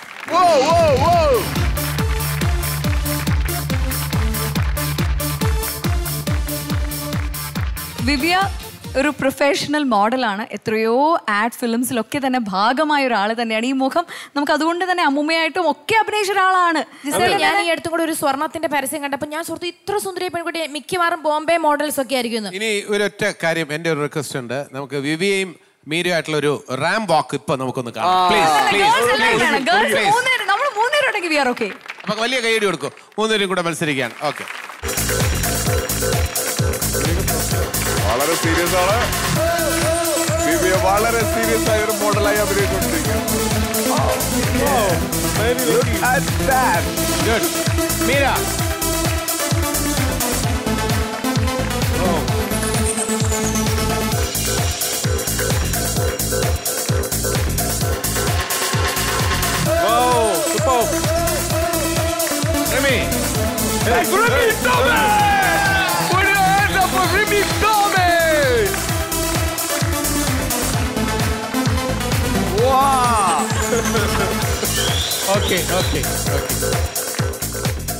Vivya ഒരു പ്രൊഫഷണൽ മോഡലാണ് എത്രയോ ആഡ് ഫിലിംസിലൊക്കെ തന്നെ ഭാഗമായ ഒരാൾ തന്നെയാണ് ഈ മുഖം നമുക്ക് അതുകൊണ്ട് തന്നെ അമ്മുമ്മയായിട്ടും ഒക്കെ അഭിനയിച്ച ഒരാളാണ് ജിസേൽ ഞാൻ ഈ അടുത്തും കൂടെ ഒരു സ്വർണത്തിന്റെ പരസ്യം കണ്ടപ്പോൾ ഞാൻ സുഹൃത്ത് ഇത്ര സുന്ദരി പെൺകുട്ടി മിക്കവാറും ബോംബെ മോഡൽസ് ഒക്കെ ആയിരിക്കും എന്ന്. ഇനി ഒരൊറ്റ കാര്യം എന്റെ ഒരു റിക്വസ്റ്റ് ഉണ്ട് നമുക്ക് വിവിയയും മീരയുമായിട്ടുള്ള ഒരു റാം വാക്ക് ഇപ്പൊ നമുക്കൊന്ന് കാണാം പ്ലീസ് Girls എല്ലാം പ്ലീസ് വേണം. Girls മൂന്നുപേര് നമ്മൾ മൂന്നുപേരും ഉണ്ടെങ്കിൽ വി ആർ ഓക്കെ അപ്പൊ വലിയ കൈയടി കൊടുക്കും മൂന്നുപേരും കൂടെ മത്സരിക്കാൻ ഓക്കെ വളരെ സീരിയസ് ആണ് ദിവ്യ വളരെ സീരിയസ് ആയ ഒരു മോഡലായി അഭിനയിച്ചുകൊണ്ടിരിക്കുന്നു Look at that. Meera Wow, superb. Remy. Hey, Remy Tommy! Put your hands up for Remy Tommy! Wow! Okay okay okay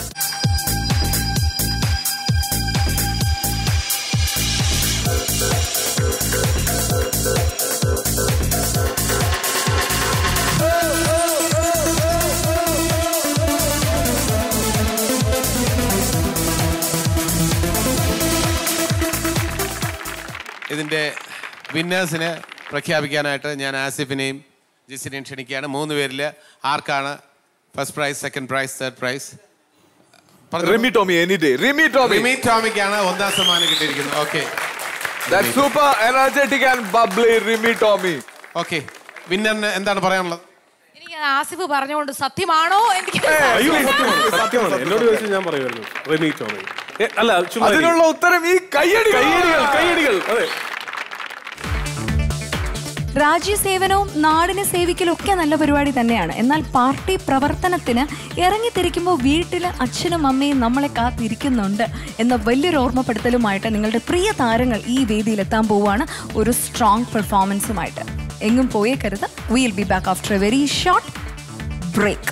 ഇതിന്റെ വിന്നേഴ്സിനെ പ്രഖ്യാപിക്കാനായിട്ട് ഞാൻ ആസിഫിനെയും ജിസിനെയും ക്ഷണിക്കുകയാണ് മൂന്ന് പേരിൽ ആർക്കാണ് first prize second prize third prize Rimi Tomy any day Rimi Tomy Rimi ടോമിക്കാണ് ഒന്നാം സമ്മാനം കിട്ടിയിരിക്കുന്നത് okay That super energetic and bubbly Rimi Tomy okay വിന്നറിന് എന്താണ് പറയാനുള്ളത് എനിക്ക് ആസിഫ് പറഞ്ഞുകൊണ്ട് സത്യമാണോ എനിക്ക് അയ്യോ സത്യമാണ് സത്യമാണ് എന്നോട് ചോദിച്ചാൽ ഞാൻ പറയുമായിരുന്നു റെമി ടോമി ഏ, അല്ല ചുമ്മാ ഇരി. അതിനുള്ള ഉത്തരം ഈ കയ്യടി കയ്യടികൾ കയ്യടികൾ അതെ രാജ്യസേവനവും നാടിനെ സേവിക്കലും ഒക്കെ നല്ല പരിപാടി തന്നെയാണ് എന്നാൽ പാർട്ടി പ്രവർത്തനത്തിന് ഇറങ്ങിത്തിരിക്കുമ്പോൾ വീട്ടിൽ അച്ഛനും അമ്മയും നമ്മളെ കാത്തിരിക്കുന്നുണ്ട് എന്ന വലിയൊരു ഓർമ്മപ്പെടുത്തലുമായിട്ട് നിങ്ങളുടെ പ്രിയ താരങ്ങൾ ഈ വേദിയിൽ എത്താൻ പോവുകയാണ് ഒരു സ്ട്രോങ് പെർഫോമൻസുമായിട്ട് എങ്ങും പോയേക്കരുത് will be back after a very short break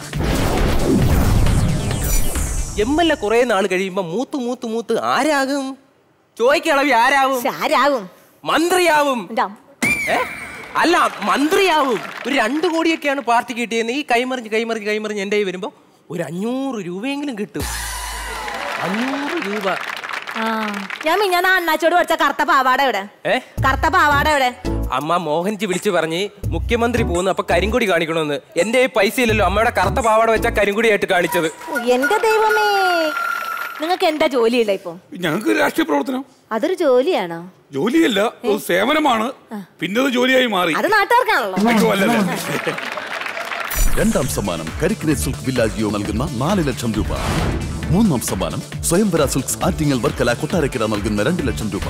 M L A കുറെ നാൾ കഴിയുമ്പോ മൂത്ത് മൂത്ത് മൂത്ത് ആരാകും ചോദിക്കളവി ആരാവും ആരാകും മന്ത്രിയാവും ഏ? അല്ല മന്ത്രിയാവും ഒരു രണ്ടു കോടിയൊക്കെയാണ് പാർട്ടി കിട്ടിയെന്ന് ഈ കൈമറിഞ്ഞ് കൈമറിഞ്ഞ് കൈമറിഞ്ഞ് എൻ്റെ കയ്യിൽ വരുമ്പോ ഒരു അഞ്ഞൂറ് രൂപയെങ്കിലും കിട്ടും അഞ്ഞൂറ് രൂപ ആ ഞാൻ മിഞ്ഞാന്ന് ആ അണ്ണാച്ചോട് പഠിച്ച കറുത്ത പാവാട എവിടെ ഏ കറുത്ത പാവാട എവിടെ അമ്മ മോഹൻജി വിളിച്ചു പറഞ്ഞ് മുഖ്യമന്ത്രി പോകുന്നു അപ്പൊ കരിങ്കൊടി കാണിക്കണമെന്ന് എന്റെ ഈ പൈസ ഇല്ലല്ലോ അമ്മയുടെ കറുത്ത പാവാട വെച്ച കരിങ്കൊടിയായിട്ട് കാണിച്ചത് ഓ, എന്റെ ദൈവമേ നിങ്ങൾക്ക് എന്താ ജോലിയില്ല ഇപ്പൊ ഞങ്ങൾക്ക് രാഷ്ട്രീയ പ്രവർത്തനം അതൊരു ജോലിയാണോ ജോലിയല്ല ഒരു സേവനമാണ് പിന്നെ അത് ജോലിയായി മാറി അത് നാട്ടുകാർക്കാണല്ലോ അയ്യോ, അല്ലല്ല. രണ്ടാം സമ്മാനം കരിക്കിനെ സിൽക്ക് വില്ലാജിയോ നൽകുന്ന നാല് ലക്ഷം രൂപ മൂന്നാം സമ്മാനം സ്വയംവര സിൽക്സ് ആറ്റിങ്ങൽ വർക്കല കൊട്ടാരക്കര നൽകുന്ന രണ്ട് ലക്ഷം രൂപ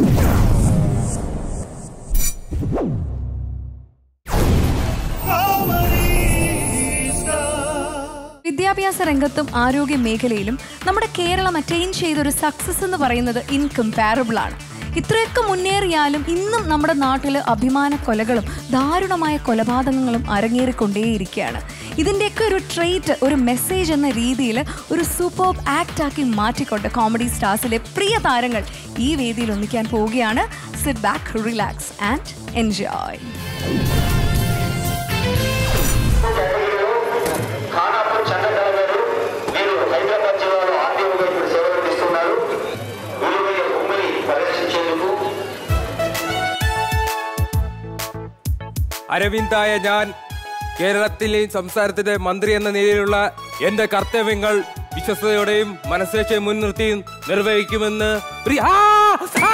വിദ്യാഭ്യാസ രംഗത്തും ആരോഗ്യ മേഖലയിലും നമ്മുടെ കേരളം അറ്റൈൻ ചെയ്തൊരു സക്സസ് എന്ന് പറയുന്നത് ഇൻകംപാരബിൾ ആണ് ഇത്രയൊക്കെ മുന്നേറിയാലും ഇന്നും നമ്മുടെ നാട്ടിൽ അഭിമാന കൊലകളും ദാരുണമായ കൊലപാതകങ്ങളും അരങ്ങേറിക്കൊണ്ടേയിരിക്കുകയാണ് ഇതിൻ്റെയൊക്കെ ഒരു ട്രേറ്റ് ഒരു മെസ്സേജ് എന്ന രീതിയിൽ ഒരു സൂപ്പർ ആക്ട് ആക്കി മാറ്റിക്കൊണ്ട് കോമഡി സ്റ്റാർസിലെ പ്രിയ താരങ്ങൾ ഈ വേദിയിൽ ഒന്നിക്കാൻ പോവുകയാണ് sit back relax and enjoy അരവിന്ദായ ഞാൻ കേരളത്തിലെയും സംസ്ഥാനത്തിന്റെ മന്ത്രി എന്ന നിലയിലുള്ള എന്റെ കർത്തവ്യങ്ങൾ വിശ്വസതയോടെയും മനസ്സേച്ചയെ മുൻനിർത്തിയും നിർവഹിക്കുമെന്ന് പ്രിയ ആ! ആ!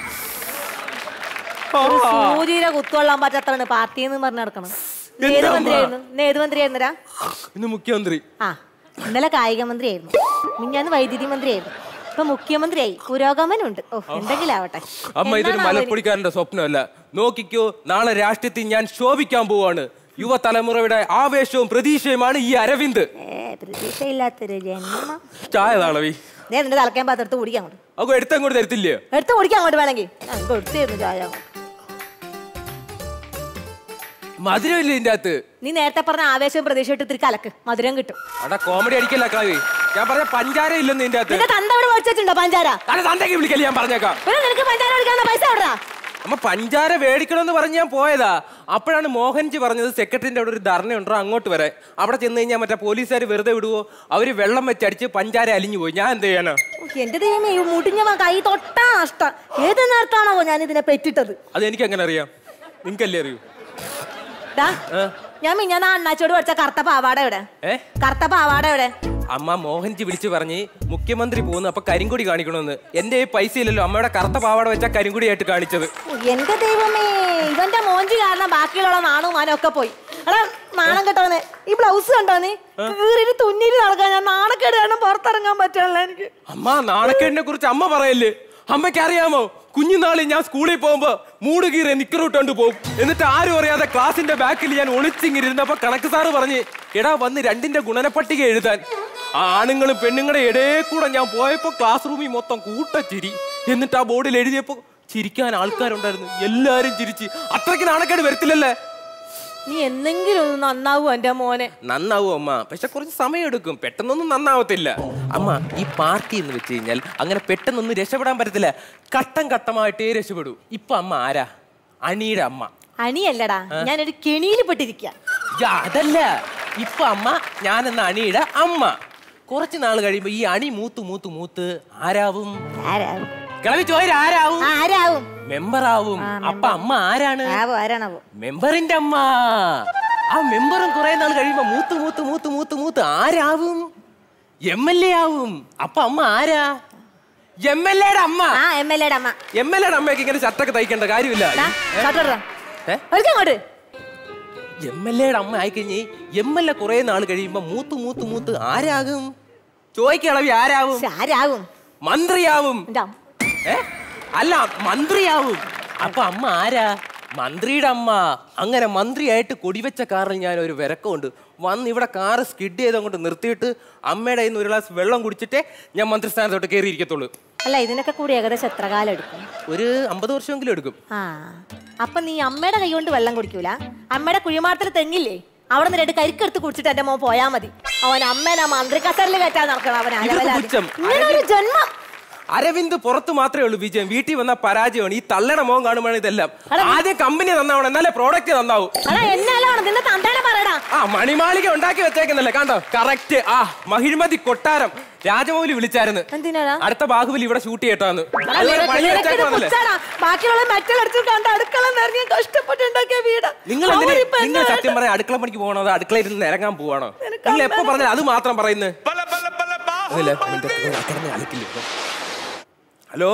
ഒരു സൂചിയുടെ കുത്തുകൊള്ളാൻ പറ്റാത്താണ് പാർട്ടി എന്ന് പറഞ്ഞു നടക്കണം ഇന്ന് ഏത് എന്താ അമ്മ? മന്ത്രിയായിരുന്നു ഇന്ന് ഏത് മന്ത്രിയായിരുന്നരാ ഇന്ന് മുഖ്യമന്ത്രി ആ ഇന്നലെ കായിക മന്ത്രിയായിരുന്നു മിഞ്ഞാന്ന് വൈദ്യുതി മന്ത്രിയായിരുന്നു ഇപ്പൊ മുഖ്യമന്ത്രിയായി പുരോഗമനുണ്ട് ഓ എന്തെങ്കിലും ആവട്ടെ അമ്മ ഇതൊരു എന്നാണാവോ ഇനി? മലപ്പൊടിക്കാരന്റെ സ്വപ്നമല്ല നോക്കിക്കോ നാളെ രാഷ്ട്രീയത്തിൽ ഞാൻ ശോഭിക്കാൻ പോവാണ് യുവതലമുറയുടെ ആവേശവും പ്രതീക്ഷയുമാണ് ഈ അരവിന്ദ് ഏ പ്രതീക്ഷയില്ലാത്തൊരു ജന്മം ചായ താളവി ഞാൻ നിന്റെ തലക്കാൻ പാത്തെടുത്ത് കുടിക്കാൻ അങ്ങോട്ട് അപ്പൊ എടുത്തങ്ങോട്ട് തരത്തില്ലേ എടുത്ത് കുടിക്കാൻ അങ്ങോട്ട് വേണമെങ്കിൽ ഞാൻ ഇപ്പൊ എടുത്തിരുന്നു ചായ മധുരമില്ലേ ഇതിന്റെ അകത്ത് നീ നേരത്തെ പറഞ്ഞ ആവേശവും പ്രതീക്ഷയിട്ട് ഇത്തിരി കലക്ക് മധുരം കിട്ടും അടാ കോമഡി അടിക്കല്ല കളവി ഞാൻ പറഞ്ഞ പഞ്ചാര ഇല്ലെന്ന് ഇതിന്റെ അകത്ത് നിന്റെ തന്ത അവിടെ മേടിച്ചിട്ടുണ്ടോ പഞ്ചാര അല്ല തന്തയ്ക്ക് വിളിക്കല്ലേ ഞാൻ പറഞ്ഞേക്കാം പിന്നെ നിനക്ക് പഞ്ചാര മേടിക്കാനുള്ള പൈസ എവിടാ അമ്മ പഞ്ചാര മേടിക്കണമെന്ന് പറഞ്ഞ് ഞാൻ പോയതാ അപ്പോഴാണ് മോഹൻജി പറഞ്ഞത് സെക്രട്ടറിന്റെ അവിടെ ഒരു ധർണയുണ്ടോ അങ്ങോട്ട് വരെ അവിടെ ചെന്ന് കഴിഞ്ഞാൽ മറ്റേ പോലീസുകാർ വെറുതെ വിടുവോ അവര് വെള്ളം വെച്ചടിച്ച് പഞ്ചാര അലിഞ്ഞു പോയി ഞാൻ എന്ത് ചെയ്യാനാ ഓ, എന്റെ ദൈവമേ ഈ മുടിഞ്ഞ വാ കൈ തൊട്ടാ നഷ്ട ഏത് നേരത്താണോ ഞാൻ ഇതിനെ പെറ്റിട്ടത് അത് എനിക്ക് എങ്ങനെ അറിയാം നിങ്ങൾക്കല്ലേ അറിയൂ ഡാ ഏ? ഞാൻ മിഞ്ഞാന്ന് ആ അണ്ണാച്ചോട് പഠിച്ച കറുത്ത പാവാട എവിടെ ഏ കറുത്ത പാവാട എവിടെ അമ്മ മോഹൻജി വിളിച്ചു പറഞ്ഞ് മുഖ്യമന്ത്രി പോകുന്നു അപ്പൊ കരിങ്കൊടി കാണിക്കണമെന്ന് എന്റെ ഈ പൈസ ഇല്ലല്ലോ അമ്മയുടെ കറുത്ത പാവാട വെച്ച കരിങ്കൊടിയായിട്ട് കാണിച്ചത് ഓ, എന്റെ ദൈവമേ ഇവന്റെ മോഞ്ചി കാരണം ബാക്കിയുള്ള നാണും മാനും ഒക്കെ പോയി എടാ നാണം കെട്ടവനെ ഈ ബ്ലൗസ് കണ്ടോ നീ കീറിട്ട് തുന്നിട്ട് നടക്കാൻ ഞാൻ നാണക്കേട് കാരണം പുറത്തിറങ്ങാൻ പറ്റില്ല എനിക്ക് അമ്മ നാണക്കേടിനെ കുറിച്ച് അമ്മ പറയല്ലേ അമ്മയ്ക്ക് അറിയാമോ കുഞ്ഞുനാളിൽ ഞാൻ സ്കൂളിൽ പോകുമ്പോ മൂട് കീറി നിക്കറിട്ടോണ്ട് പോകും എന്നിട്ട് ആരും അറിയാതെ ക്ലാസിന്റെ ബാക്കിൽ ഞാൻ ഒളിച്ചിങ്ങിരുന്നപ്പോ കണക്ക് സാറ് പറഞ്ഞ് എടാ വന്ന് രണ്ടിന്റെ ഗുണനപ്പട്ടിക എഴുതാൻ ആ ആണുങ്ങളും പെണ്ണുങ്ങളുടെ ഇടയെ കൂടെ ഞാൻ പോയപ്പോ ക്ലാസ് റൂമിൽ മൊത്തം കൂട്ടച്ചിരി എന്നിട്ട് ആ ബോർഡിൽ എഴുതിയപ്പോ ചിരിക്കാൻ ആൾക്കാരുണ്ടായിരുന്നു എല്ലാരും ചിരിച്ച് അത്രയ്ക്ക് നാണക്കേട് വരത്തില്ലല്ലേ നീ എന്തെങ്കിലും ഒന്ന് നന്നാവൂ എന്റെ മോനെ നന്നാവും അമ്മ പക്ഷെ കുറച്ച് സമയം എടുക്കും പെട്ടെന്നൊന്നും നന്നാവത്തില്ല അമ്മ ഈ പാർട്ടി എന്ന് വെച്ച് കഴിഞ്ഞാൽ അങ്ങനെ പെട്ടെന്നൊന്നും രക്ഷപ്പെടാൻ പറ്റത്തില്ല ഘട്ടം ഘട്ടമായിട്ടേ രക്ഷപ്പെടൂ ഇപ്പൊ അമ്മ ആരാ അണിയുടെ അമ്മ അണിയല്ലടാ ഞാനൊരു കെണിയിൽ പെട്ടിരിക്ക യാ, അതല്ല ഇപ്പൊ അമ്മ ഞാനെന്ന അണിയുടെ അമ്മ കുറച്ച് നാൾ കഴിയുമ്പോ ഈ അണി മൂത്ത് മൂത്ത് മൂത്ത് ആരാവും ആരാവും കിളവി ചോര ആരാവും ആരാവും മെമ്പറാവും അപ്പൊ അമ്മ ആരാണ് ആവോ ആരാണാവോ മെമ്പറിന്റെ അമ്മ ആ മെമ്പറും കുറെ നാൾ കഴിയുമ്പോ മൂത്ത് മൂത്ത് മൂത്ത് മൂത്ത് മൂത്ത് ആരാവും എം എൽ എ ആവും അപ്പൊ അമ്മ ആരാ എം എൽ എയുടെ അമ്മ ആ എം എൽ എയുടെ അമ്മ എം എൽ എയുടെ അമ്മയൊക്കെ ഇങ്ങനെ ഷർട്ടൊക്കെ തയ്ക്കേണ്ട കാര്യമില്ല ഷർട്ടിടാ. ഏ? അങ്ങോട്ട് എം എൽ എയുടെ അമ്മ ആയിക്കഴിഞ്ഞ് എം എൽ എ കുറെ നാൾ കഴിയുമ്പോ മൂത്ത് മൂത്ത് മൂത്ത് ആരാകും ചോദിക്കളവി ആരാവും ആരാവും മന്ത്രിയാവും എന്റെ അമ്മ. ഏ അല്ല മന്ത്രിയാവും അപ്പൊ അമ്മ ആരാ മന്ത്രിയുടെ അമ്മ അങ്ങനെ മന്ത്രിയായിട്ട് കൊടിവെച്ച കാറിൽ ഞാൻ ഒരു വിരക്കമുണ്ട് വന്ന് ഇവിടെ കാറ് സ്കിഡ് ചെയ്ത് അങ്ങോട്ട് നിർത്തിയിട്ട് അമ്മയുടെ കയ്യിൽ നിന്ന് ഒരു ഗ്ലാസ് വെള്ളം കുടിച്ചിട്ടേ ഞാൻ മന്ത്രിസ്ഥാനത്തോട്ട് കയറിയിരിക്കത്തുള്ളൂ അല്ല ഇതിനൊക്കെ കൂടി ഏകദേശം എത്ര കാലം എടുക്കും ഒരു അമ്പത് വർഷമെങ്കിലും എടുക്കും ആ അപ്പൊ നീ അമ്മയുടെ കൈ കൊണ്ട് വെള്ളം കുടിക്കൂല അമ്മയുടെ കുഴിമാടത്തിൽ തെങ്ങില്ലേ അവിടെ നിന്ന് രണ്ട് കരിക്കെടുത്ത് കുടിച്ചിട്ട് എന്റെ മോൻ പോയാ മതി അവൻ അമ്മേനെ മന്ത്രി കസറിൽ കയറ്റാൻ നടക്കണം അവൻ ഇത് അലവലാതി. പുച്ഛം. ഇങ്ങനെ ഒരു ജന്മം അരവിന്ദ് പുറത്ത് മാത്രമേ ഉള്ളൂ വിജയം വീട്ടിൽ വന്ന പരാജയമാണ് ഈ തള്ളണ മോൻ കാണുമ്പോഴാണ് ഇതെല്ലാം ആദ്യം കമ്പനി നന്നാവണം എന്നാലേ പ്രോഡക്റ്റ് നന്നാവും അടാ എന്നാലാണ് നിന്നെ തന്താനെ പറയടാ ആ മണിമാളിക ഉണ്ടാക്കി വെച്ചേക്കുന്നല്ലേ കണ്ടോ കറക്റ്റ് ആ മഹിഴ്മതി കൊട്ടാരം രാജമൗലി വിളിച്ചായിരുന്നു എന്തിനാടാ അടുത്ത ബാഹുബലി ഇവിടെ ഷൂട്ട് ചെയ്യട്ടാന്ന് അടാ, അതുവരെ നിനക്ക് പണി നിനക്ക് ഇത് വെച്ചേക്കുവാന്നല്ലേ പുച്ഛാടാ. ബാക്കിയുള്ള മെറ്റൽ അടിച്ചു കണ്ട് അടുക്കള നിറഞ്ഞ് കഷ്ടപ്പെട്ടുണ്ടാക്കിയ വീട് നിങ്ങൾ എന്തിനാ അവരിപ്പോ നിങ്ങൾ എന്താ സത്യം പറയാൻ അടുക്കള പണിക്ക് പോകണോ അതോ അടുക്കളയിൽ നിന്ന് ഇറങ്ങാൻ പോവാണോ നിങ്ങൾ എപ്പോ പറഞ്ഞാൽ അത് മാത്രം പറയുന്നത് ഹലോ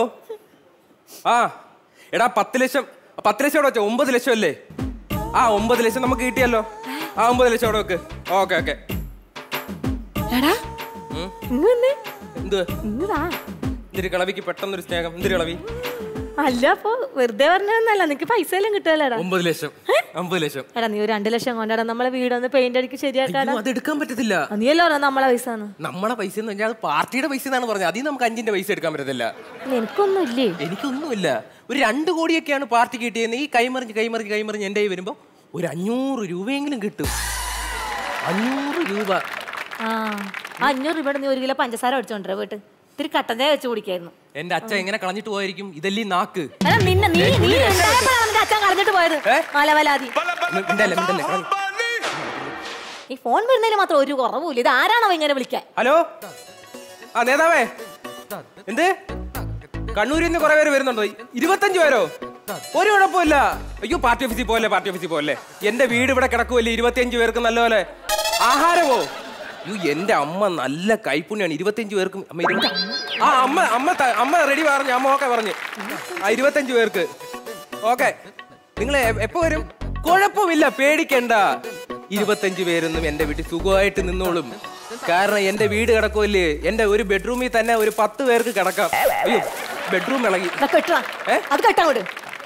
ആ എടാ പത്ത് ലക്ഷം പത്ത് ലക്ഷം അവിടെ വെച്ചോ ഒമ്പത് ലക്ഷം അല്ലേ ആ ഒമ്പത് ലക്ഷം നമുക്ക് കിട്ടിയല്ലോ ആ ഒമ്പത് ലക്ഷം അവിടെ വെക്ക് ഓക്കെ ഓക്കെ എടാ ഇങ്ങ് വന്നേ. എന്ത് ഇങ്ങ് വാ. എന്തൊരു കളവിക്ക് പെട്ടെന്നൊരു സ്നേഹം എന്തൊരു കളവി അല്ല അപ്പൊ വെറുതെ പറഞ്ഞതൊന്നല്ല നിനക്ക് പൈസ എല്ലാം കിട്ടുമല്ലോടാ ഒമ്പത് ലക്ഷം ഒമ്പത് ലക്ഷം എടാ നീ ഒരു രണ്ട് ലക്ഷം കൊണ്ടാടാ നമ്മളെ വീടൊന്ന് പെയിന്റ് അടിക്ക് ശരിയാക്കാടാ അത് എടുക്കാൻ പറ്റത്തില്ല നീയല്ലോ പറഞ്ഞ നമ്മളെ പൈസ നമ്മളെ പൈസ എന്ന് പറഞ്ഞാൽ അത് പാർട്ടിയുടെ പൈസ എന്നാണ് പറഞ്ഞത് അതിൽ നമുക്ക് അഞ്ചിന്റെ പൈസ എടുക്കാൻ പറ്റത്തില്ല എനിക്കൊന്നും ഇല്ലേ എനിക്കൊന്നുമില്ല ഒരു രണ്ട് കോടിയൊക്കെയാണ് പാർട്ടി കിട്ടിയത് ഈ കൈമറിഞ്ഞ് കൈമറിഞ്ഞ് കൈമറിഞ്ഞ് എൻ്റെ കയ്യിൽ വരുമ്പോൾ ഒരു അഞ്ഞൂറ് രൂപയെങ്കിലും കിട്ടും അഞ്ഞൂറ് രൂപ ആ ആ അഞ്ഞൂറ് രൂപയുടെ നീ ഒരു കിലോ പഞ്ചസാര മേടിച്ചോണ്ടേ വീട്ട് ഇത്തിരി കട്ടൻ ചായ വെച്ച് കുടിക്കായിരുന്നു എന്റെ അച്ഛൻ എങ്ങനെ കളഞ്ഞിട്ട് പോയിരിക്കും ഇതല്ലേ ഈ നാക്ക് എടാ നിന്നെ നീ നീ ഉണ്ടായപ്പോഴാണ് നിന്റെ അച്ഛൻ കളഞ്ഞിട്ട് പോയത് മലവലാതി മിണ്ടല്ലേ മിണ്ടല്ലേ കളഞ്ഞ്. ഈ ഫോൺ വരുന്നതിൽ മാത്രം ഒരു കുറവുമില്ല ഇത് ആരാണോ ഇങ്ങനെ വിളിക്കാൻ ഹലോ ആ നേതാവേ എന്ത് കണ്ണൂരിൽ നിന്ന് കുറെ പേര് വരുന്നുണ്ടോ ഇരുപത്തഞ്ച് പേരോ ഒരു കുഴപ്പമില്ല അയ്യോ പാർട്ടി ഓഫീസിൽ പോലെ പാർട്ടി ഓഫീസിൽ പോലെ എന്റെ വീട് ഇവിടെ കിടക്കുമല്ലേ ഇരുപത്തിയഞ്ച് പേർക്ക് നല്ലപോലെ ആഹാരമോ അയ്യോ എന്റെ അമ്മ നല്ല കൈപ്പുണ്യാണ് ഇരുപത്തിയഞ്ച് പേർക്കും അമ്മ ഇരുപത്തി ആ അമ്മ അമ്മ ത- അമ്മ റെഡി പറഞ്ഞു അമ്മ ഓക്കെ പറഞ്ഞു ആ ഇരുപത്തഞ്ച് പേർക്ക് ഓക്കെ നിങ്ങൾ എപ്പോ വരും കുഴപ്പമില്ല പേടിക്കണ്ട ഇരുപത്തഞ്ച് പേരൊന്നും എന്റെ വീട്ടിൽ സുഖമായിട്ട് നിന്നോളും കാരണം എന്റെ വീട് കിടക്കുമല്ലേ എന്റെ ഒരു ബെഡ്റൂമിൽ തന്നെ ഒരു പത്ത് പേർക്ക് കിടക്കാം അയ്യോ ബെഡ്റൂം ഇളകി കെട്ടാ അത് കെട്ടാങ്ങോട്ട്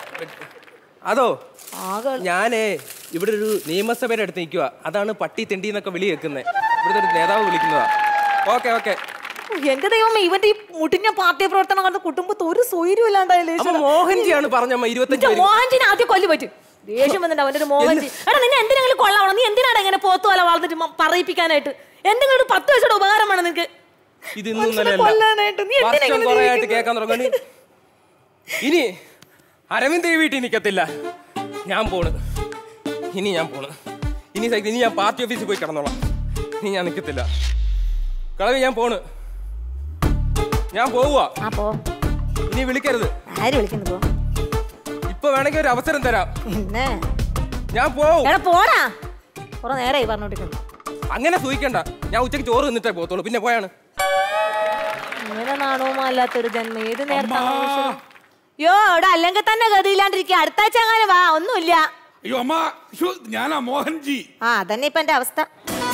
അതോ ഞാനേ ഇവിടെ ഒരു നിയമസഭയുടെ അടുത്ത് നിൽക്കുക അതാണ് പട്ടി തെണ്ടി എന്നൊക്കെ വിളി കേൾക്കുന്നത് ഇവിടുത്തെ ഒരു നേതാവ് വിളിക്കുന്നതാ ഓക്കെ ഓക്കെ എന്റെ ദൈവമേ ഇവന്റെ ഈ മുട്ടിഞ്ഞ പാർട്ടി പ്രവർത്തനം കണ്ട് കുടുംബത്ത് ഒരു സൗകര്യം ഇല്ലാണ്ടായില്ലേ അമ്മ മോഹൻജിയാണ് പറഞ്ഞമ്മ ഇരുപത്തഞ്ച് പേര് മോഹൻജിനെ ആദ്യം കൊല്ലു പറ്റും ദേഷ്യം വന്നിട്ട് അവന്റെ ഒരു മോഹൻജി എടാ നിന്നെ എന്തിനെങ്കിലും കൊള്ളാവണം നീ എന്തിനാണ് ഇങ്ങനെ പോത്തു പോലെ വളർന്നിട്ട് മ- പറയിപ്പിക്കാനായിട്ട് എന്തെങ്കിലും ഒരു പത്ത് വയസ്സുടെ ഉപകാരം വേണം നിനക്ക് ഇത് ഇന്നും മനുഷ്യനെ കൊല്ലാനായിട്ട് നീ എന്തിനാ വർഷം ഇങ്ങനെ കുറെ ആയിട്ട് ജീവിക്കുന്നത്? കേൾക്കാൻ തുടങ്ങി ഇനി അരവിന്ദ് ഈ വീട്ടിൽ നിൽക്കത്തില്ല ഞാൻ പോണ് ഇനി ഞാൻ പോണ് ഇനി സൈ- ഇനി ഞാൻ പാർട്ടി ഓഫീസിൽ പോയി കിടന്നോളാം ഇനി ഞാൻ നിൽക്കത്തില്ല കളവി ഞാൻ പോണ് ഞാൻ പോവുക ആ പോ ഇനി വിളിക്കരുത് ആര് വിളിക്കുന്നു പോ ഇപ്പൊ വേണമെങ്കിൽ ഒരു അവസരം തരാം പിന്നെ ഞാൻ പോവും എടാ പോടാ കുറെ നേരമായി പറഞ്ഞോണ്ടിരിക്കുന്നു അങ്ങനെ സൂഹിക്കണ്ട ഞാൻ ഉച്ചയ്ക്ക് ചോറ് തിന്നിട്ടേ പോകത്തുള്ളൂ പിന്നെ പോയാണ് ഇങ്ങനെ നാണവുമല്ലാത്തൊരു ജന്മം ഏത് നേരത്താണ് വിളിച്ചത്? യോ ഇവിടെ അല്ലെങ്കിൽ തന്നെ ഗതിയില്ലാണ്ടിരിക്കുക അടുത്ത ആഴ്ച അങ്ങനെ വാ ഒന്നുമില്ല അയ്യോ അമ്മ ശ്ശോ, ഞാനാ മോഹൻജി ആ അതന്നെ ഇപ്പൊ എന്റെ അവസ്ഥ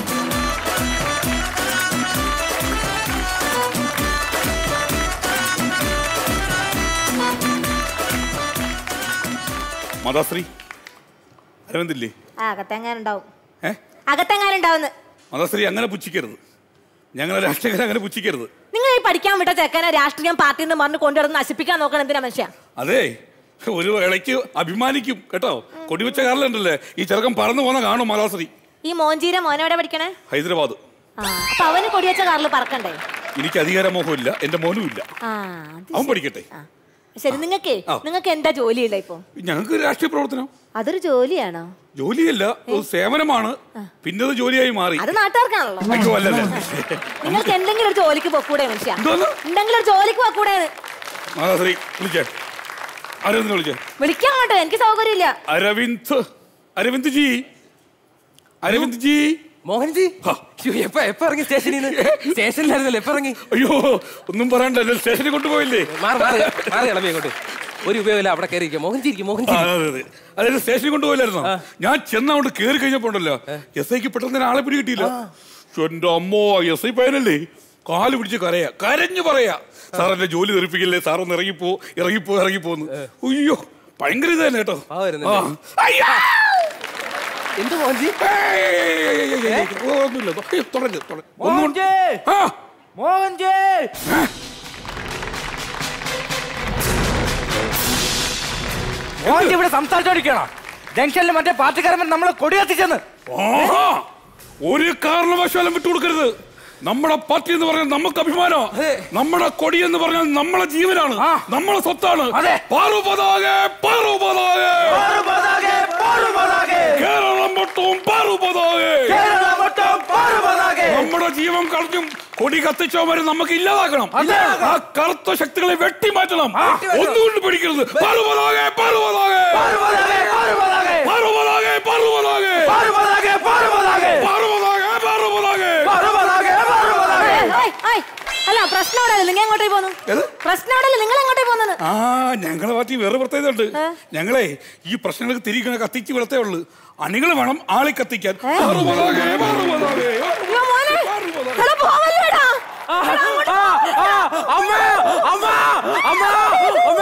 മതാശ്രീ അരവിന്ദില്ലേ ആ അകത്തെങ്ങാനുണ്ടാവും ഏ അകത്തെങ്ങാനുണ്ടാവുന്ന് മതാശ്രീ അങ്ങനെ പുച്ഛിക്കരുത് ഞങ്ങളെ രാഷ്ട്രീയക്കാരെ അങ്ങനെ പുച്ഛിക്കരുത് നിങ്ങൾ ഈ പഠിക്കാൻ വിട്ട ചെക്കനെ രാഷ്ട്രീയം പാർട്ടി എന്ന് പറഞ്ഞ് കൊണ്ടുവന്ന് നശിപ്പിക്കാൻ നോക്കണം എന്തിനാ മനുഷ്യ അതെ ഒരു ഇടയ്ക്ക് അഭിമാനിക്കും കേട്ടോ കൊടിവെച്ച കാറിലുണ്ടല്ലേ ഈ ചെറുക്കൻ പറന്നു പോന്ന കാണും മതാശ്രീ ഈ മോഞ്ചീര മോനോടെ പഠിക്കണേ ഹൈദരാബാദ് ആ അപ്പൊ അവന് കൊടിവെച്ച കാറിൽ പറക്കണ്ടേ എനിക്ക് അധികാരമോഹമില്ല എന്റെ മോനും ഇല്ല ആ അവൻ പഠിക്കട്ടെ ശരി നിങ്ങക്കേ ആ. നിങ്ങൾക്ക് എന്താ ജോലിയില്ല ഇപ്പൊ ഞങ്ങൾക്ക് രാഷ്ട്രീയ പ്രവർത്തനം അതൊരു ജോലിയാണോ ജോലിയല്ല ഒരു സേവനമാണ് പിന്നെ അത് ജോലിയായി മാറി അത് നാട്ടുകാർക്കാണല്ലോ അയ്യോ അല്ലല്ലേ നിങ്ങൾക്ക് എന്തെങ്കിലും ഒരു ജോലിക്ക് പോക്കൂടെ മനുഷ്യ എന്തോന്ന്? എന്തെങ്കിലും ഒരു ജോലിക്ക് പോക്കൂടെ മതാശ്രീ വിളിച്ചേ അരവിന്ദ് വിളിച്ചേ വിളിക്കാൻ കേട്ടോ എനിക്ക് സൗകര്യമില്ല അരവിന്ദ് അരവിന്ദ് ജി അരവിന്ദ് ജി മോഹൻജി എപ്പ എപ്പ ഇറങ്ങി സ്റ്റേഷനിൽ നിന്ന് സ്റ്റേഷനിലായിരുന്നല്ലോ എപ്പ ഇറങ്ങി അയ്യോ ഒന്നും പറയണ്ട എന്നെ സ്റ്റേഷനിൽ കൊണ്ടുപോയില്ലേ മാറി മാറി മാറി ഇളവി അങ്ങോട്ട് ഒരു ഉപയോഗമില്ല അവിടെ കയറി ഇരിക്കുക മോഹൻജി ഇരിക്കും മോഹൻജി ആ, അതെ അതെ അതായത് സ്റ്റേഷനിൽ കൊണ്ടുപോയില്ലായിരുന്നോ ഞാൻ ചെന്ന് അവിടെ കയറി കഴിഞ്ഞപ്പോ ഉണ്ടല്ലോ എസ് ഐക്ക് പെട്ടെന്ന് ആളെ പിടി കിട്ടിയില്ല എന്റെ അമ്മോ എസ് ഐ പയ്യനല്ലേ കാല് പിടിച്ച് കരയാ കരഞ്ഞു പറയാ സാർ എന്റെ ജോലി തെറിപ്പിക്കില്ലേ സാർ ഒന്ന് ഇറങ്ങിപ്പോ ഇറങ്ങിപ്പോ ഇറങ്ങിപ്പോന്ന് അയ്യോ ഭയങ്കര ഇത് തന്നെ കേട്ടോ വരുന്നുണ്ട്. ആ. അയ്യാ! എന്ത് മോഞ്ചി ഏയ്, ഏയ്, ഏയ്, ഏയ്, ഏയ്, ഏയ്, ഒന്നുമില്ല ഏയ്, തുടങ്ങ്, തുടങ്ങ്. ഒന്നുകൂടി. ആ. മോഹൻജി മോഹൻജി ഇവിടെ സംസാരിച്ചോണ്ടിരിക്കണോ ജംഗ്ഷനിൽ മറ്റേ പാർട്ടിക്കാരൻ നമ്മളെ കൊടി കത്തിച്ചെന്ന് ആഹാ! ഒരു കാരണവശാലും വിട്ടുകൊടുക്കരുത് നമ്മുടെ പാർട്ടി എന്ന് പറഞ്ഞാൽ നമുക്ക് അഭിമാനം നമ്മുടെ കൊടി എന്ന് പറഞ്ഞാൽ നമ്മളെ ജീവനാണ് നമ്മളെ സ്വത്താണ് പാറു പതാകെ പാറു പതാകെ കേരളം മൊത്തവും പാറു പതാകെ നമ്മുടെ ജീവൻ കളഞ്ഞും കൊടി കത്തിച്ചവരെ നമുക്ക് ഇല്ലാതാക്കണം ആ കറുത്ത ശക്തികളെ വെട്ടിമാറ്റണം ഒന്നുകൊണ്ട് പിടിക്കരുത് പാറു പതാകെ പാറു പതാകെ പാറു പതാകെ പാറു പതാകെ പാറു പതാകെ പാറു പതാകെ ഏയ്, ഏയ്, ഏയ്. അല്ല പ്രശ്നം അവിടെ നിങ്ങൾ എങ്ങോട്ടേ പോന്നു പ്രശ്നം അവിടെ നിങ്ങൾ എങ്ങോട്ടേ പോന്നത് ആ ഞങ്ങളെ പാർട്ടി വേറെ പ്രത്യേകത ഉണ്ട് ഞങ്ങളെ ഈ പ്രശ്നങ്ങൾക്ക് തിരികെ കത്തിച്ച് വിടത്തേ ഉള്ളൂ അണികൾ വേണം ആളെ കത്തിക്കാൻ പാറു പതാകെ, പാറു പതാകെ. അമ്മ അമ്മ അമ്മ അമ്മ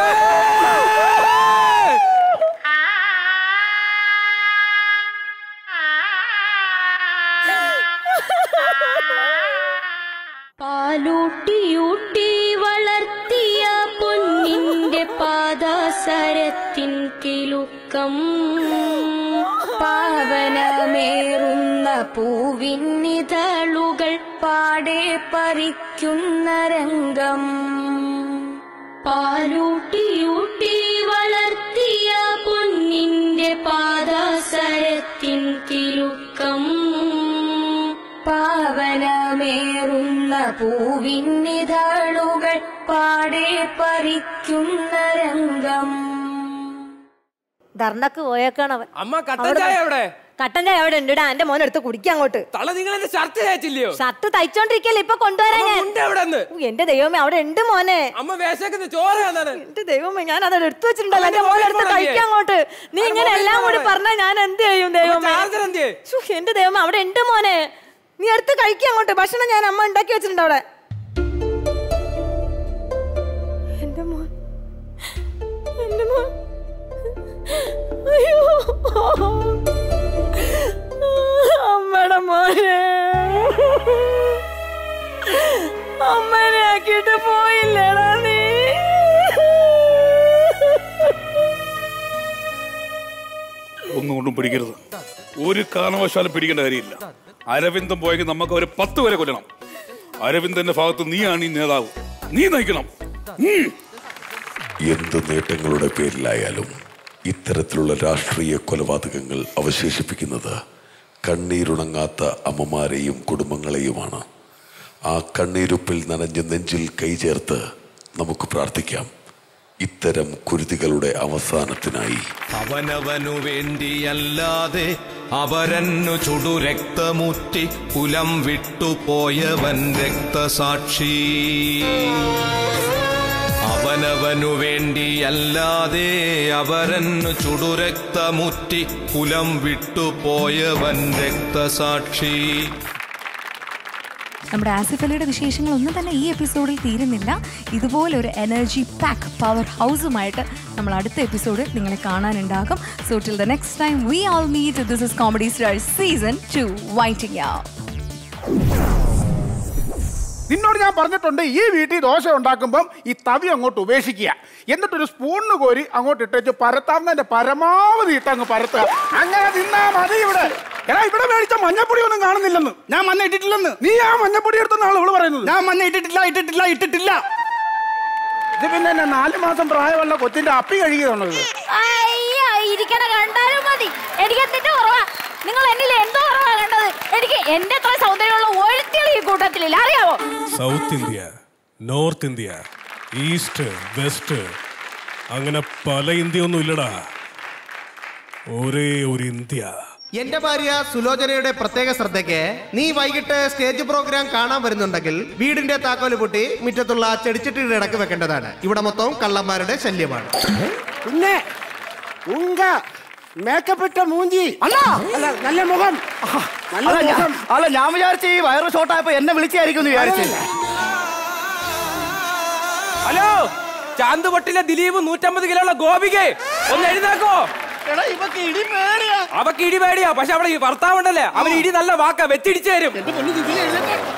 പാലൂട്ടിയൂട്ടി വളർത്തിയ പൊന്നിന്റെ പാദസരത്തിൻ കിലുക്കം പാവനമേറുന്ന പൂവിന്നിതളുകൾ പാടെ പറിക്കുന്ന രംഗം പാലൂട്ടിയൂട്ടി വളർത്തിയ പൊന്നിന്റെ പാദസരത്തിൻ കിലുക്കം പാവനമേറുന്ന പൂവിന്നിതളുകൾ പാടെ പറിക്കുന്ന രംഗം ധർണക്ക് പോയേക്കാണവൻ അമ്മ കട്ടൻ ചായ എവിടെ കട്ടൻ ചായ അവിടെ ഉണ്ട് എന്റെ മോനെ എടുത്ത് കുടിക്കാൻ അങ്ങോട്ട് തള്ള നിങ്ങൾ എന്റെ ഷർട്ട് തയ്ച്ചില്ലയോ ഷർട്ട് തയ്ച്ചോണ്ടിരിക്കല്ലേ ഇപ്പൊ കൊണ്ടുവരാൻ ഞാൻ എവിടെ ഊ, എന്റെ ദൈവമേ അവിടെ ഉണ്ട് മോനെ അമ്മ വേശക്കുന്ന ചോറ് തന്നാണ് എന്റെ ദൈവമേ ഞാൻ അത് എടുത്തു വെച്ചിട്ടുണ്ടല്ലോ എന്റെ അമ്മ മോനെ എടുത്ത് mobile phone കഴിക്കാൻ അങ്ങോട്ട് നീ അമ്മ ഇങ്ങനെ mobile എല്ലാം കൂടി phone പറഞ്ഞാ ഞാൻ എന്ത് ചെയ്യും ദൈവമേ charger എന്തിയെ? ശ്ശോ, എന്റെ ദൈവമേ അവിടെ ഉണ്ട് മോനെ നീ എടുത്ത് കഴിക്കാൻ അങ്ങോട്ട് ഭക്ഷണം ഞാൻ അമ്മ ഉണ്ടാക്കി വെച്ചിട്ടുണ്ട് അവിടെ എന്റെ മോൻ എന്റെ മോൻ അയ്യോ അമ്മയുടെ മോനെ അമ്മനെ ആക്കിയിട്ട് പോയില്ലേടാ നീ ഒന്നും കൊണ്ടും പിടിക്കരുത് ഒരു കാരണവശാലും പിടിക്കേണ്ട കാര്യമില്ല അരവിന്ദം പോയെങ്കിൽ നമുക്ക് അവരെ പത്ത് വരെ കൊല്ലണം അരവിന്ദന്റെ ഭാഗത്ത് നീയാണ് ഈ നേതാവ് നീ നയിക്കണം ഉം. എന്ത് നേട്ടങ്ങളുടെ പേരിലായാലും ഇത്തരത്തിലുള്ള രാഷ്ട്രീയ കൊലപാതകങ്ങൾ അവശേഷിപ്പിക്കുന്നത് കണ്ണീരുണങ്ങാത്ത അമ്മമാരെയും കുടുംബങ്ങളെയുമാണ് ആ കണ്ണീരുപ്പിൽ നനഞ്ഞ് നെഞ്ചിൽ കൈചേർത്ത് നമുക്ക് പ്രാർത്ഥിക്കാം ഇത്തരം കുരുതികളുടെ അവസാനത്തിനായി അവനവനു വേണ്ടിയല്ലാതെ അവരന്നു ചുടു രക്തമുറ്റി കുലം വിട്ടുപോയവൻ രക്തസാക്ഷി അവനവനു വേണ്ടിയല്ലാതെ അവരന്നു ചുടു രക്തമുറ്റി കുലം വിട്ടുപോയവൻ രക്തസാക്ഷി നമ്മുടെ ആസിഫ് അലിയുടെ വിശേഷങ്ങളൊന്നും തന്നെ ഈ എപ്പിസോഡിൽ തീരുന്നില്ല ഇതുപോലെ ഒരു എനർജി പാക്ക് പവർ ഹൗസുമായിട്ട് നമ്മൾ അടുത്ത എപ്പിസോഡിൽ നിങ്ങളെ കാണാനുണ്ടാകും so till the next time we all meet this is comedy stars season two waiting നിന്നോട് ഞാൻ പറഞ്ഞിട്ടുണ്ട് ഈ വീട്ടിൽ ദോശ ഉണ്ടാക്കുമ്പം ഈ തവി അങ്ങോട്ട് ഉപേക്ഷിക്കുക എന്നിട്ടൊരു സ്പൂണിന് കോരി അങ്ങോട്ട് ഇട്ടേച്ച് പരത്താവുന്നതിന്റെ പരമാവധി ഇട്ടങ്ങ് പരത്തുക അങ്ങനെ നിന്നാ മതി ഇവിടെ എടാ ഇവിടെ മേടിച്ച മഞ്ഞപ്പൊടി ഒന്നും കാണുന്നില്ലെന്ന് ഞാൻ മഞ്ഞ ഇട്ടിട്ടില്ലെന്ന് നീ ആ മഞ്ഞപ്പൊടി എടുത്തെന്നാണ് ഇവള് പറയുന്നത് ഞാൻ മഞ്ഞ ഇട്ടിട്ടില്ല ഇട്ടിട്ടില്ല ഇട്ടിട്ടില്ല ഇത് പിന്നെ എന്നെ നാല് മാസം പ്രായമുള്ള കൊച്ചിന്റെ അപ്പി കഴുകിയതാണോ ഇത് അയ്യ ഇരിക്കണ കണ്ടാലും മതി എനിക്ക് എന്തിന്റെ കുറവാ നിങ്ങൾ എന്നിൽ എന്തോ കുറവാ കണ്ടത് എനിക്ക് എന്റെ അത്ര സൗന്ദര്യമുള്ള ഒരുത്തികൾ ഈ കൂട്ടത്തിലില്ല അറിയാവോ south India north India east west അങ്ങനെ പല ഇന്ത്യ ഒന്നും ഇല്ലടാ ഒരേ ഒരു ഇന്ത്യ എന്റെ ഭാര്യ സുലോചനയുടെ പ്രത്യേക ശ്രദ്ധയ്ക്ക് നീ വൈകിട്ട് സ്റ്റേജ് പ്രോഗ്രാം കാണാൻ വരുന്നുണ്ടെങ്കിൽ വീടിന്റെ താക്കോല് പൊട്ടി മുറ്റത്തുള്ള ചെടിച്ചട്ടിയുടെ ഇടക്ക് വെക്കേണ്ടതാണ് ഇവിടെ മൊത്തം കള്ളന്മാരുടെ ശല്യമാണ് പിന്നെ ഉങ്ക മേക്കപ്പ് ഇട്ട മൂഞ്ചി അല്ല അല്ല നല്ല മുഖം ആഹാ, നല്ല അല്ല, ഞാൻ- മുഖം അല്ല ഞാൻ വിചാരിച്ചു ഈ വയറ് ഷോട്ടായപ്പോ എന്നെ വിളിച്ചായിരിക്കും എന്ന് വിചാരിച്ചു ഹലോ ചാന്തുപൊട്ടിലെ ദിലീപ് നൂറ്റമ്പത് കിലോ ഉള്ള ഗോപികെ ഒന്ന് എഴുന്നേക്കോ എടാ ഇവക്ക് ഇടി പേടിയാ അവക്ക് ഇടി പേടിയാ പക്ഷെ അവിടെ ഈ ഭർത്താവുണ്ടല്ലേ അവൻ ഇടി നല്ല വാക്കാ വെച്ചിടിച്ചു തരും എന്റെ പൊന്നു ഇതിൽ എഴുന്നേറ്റ്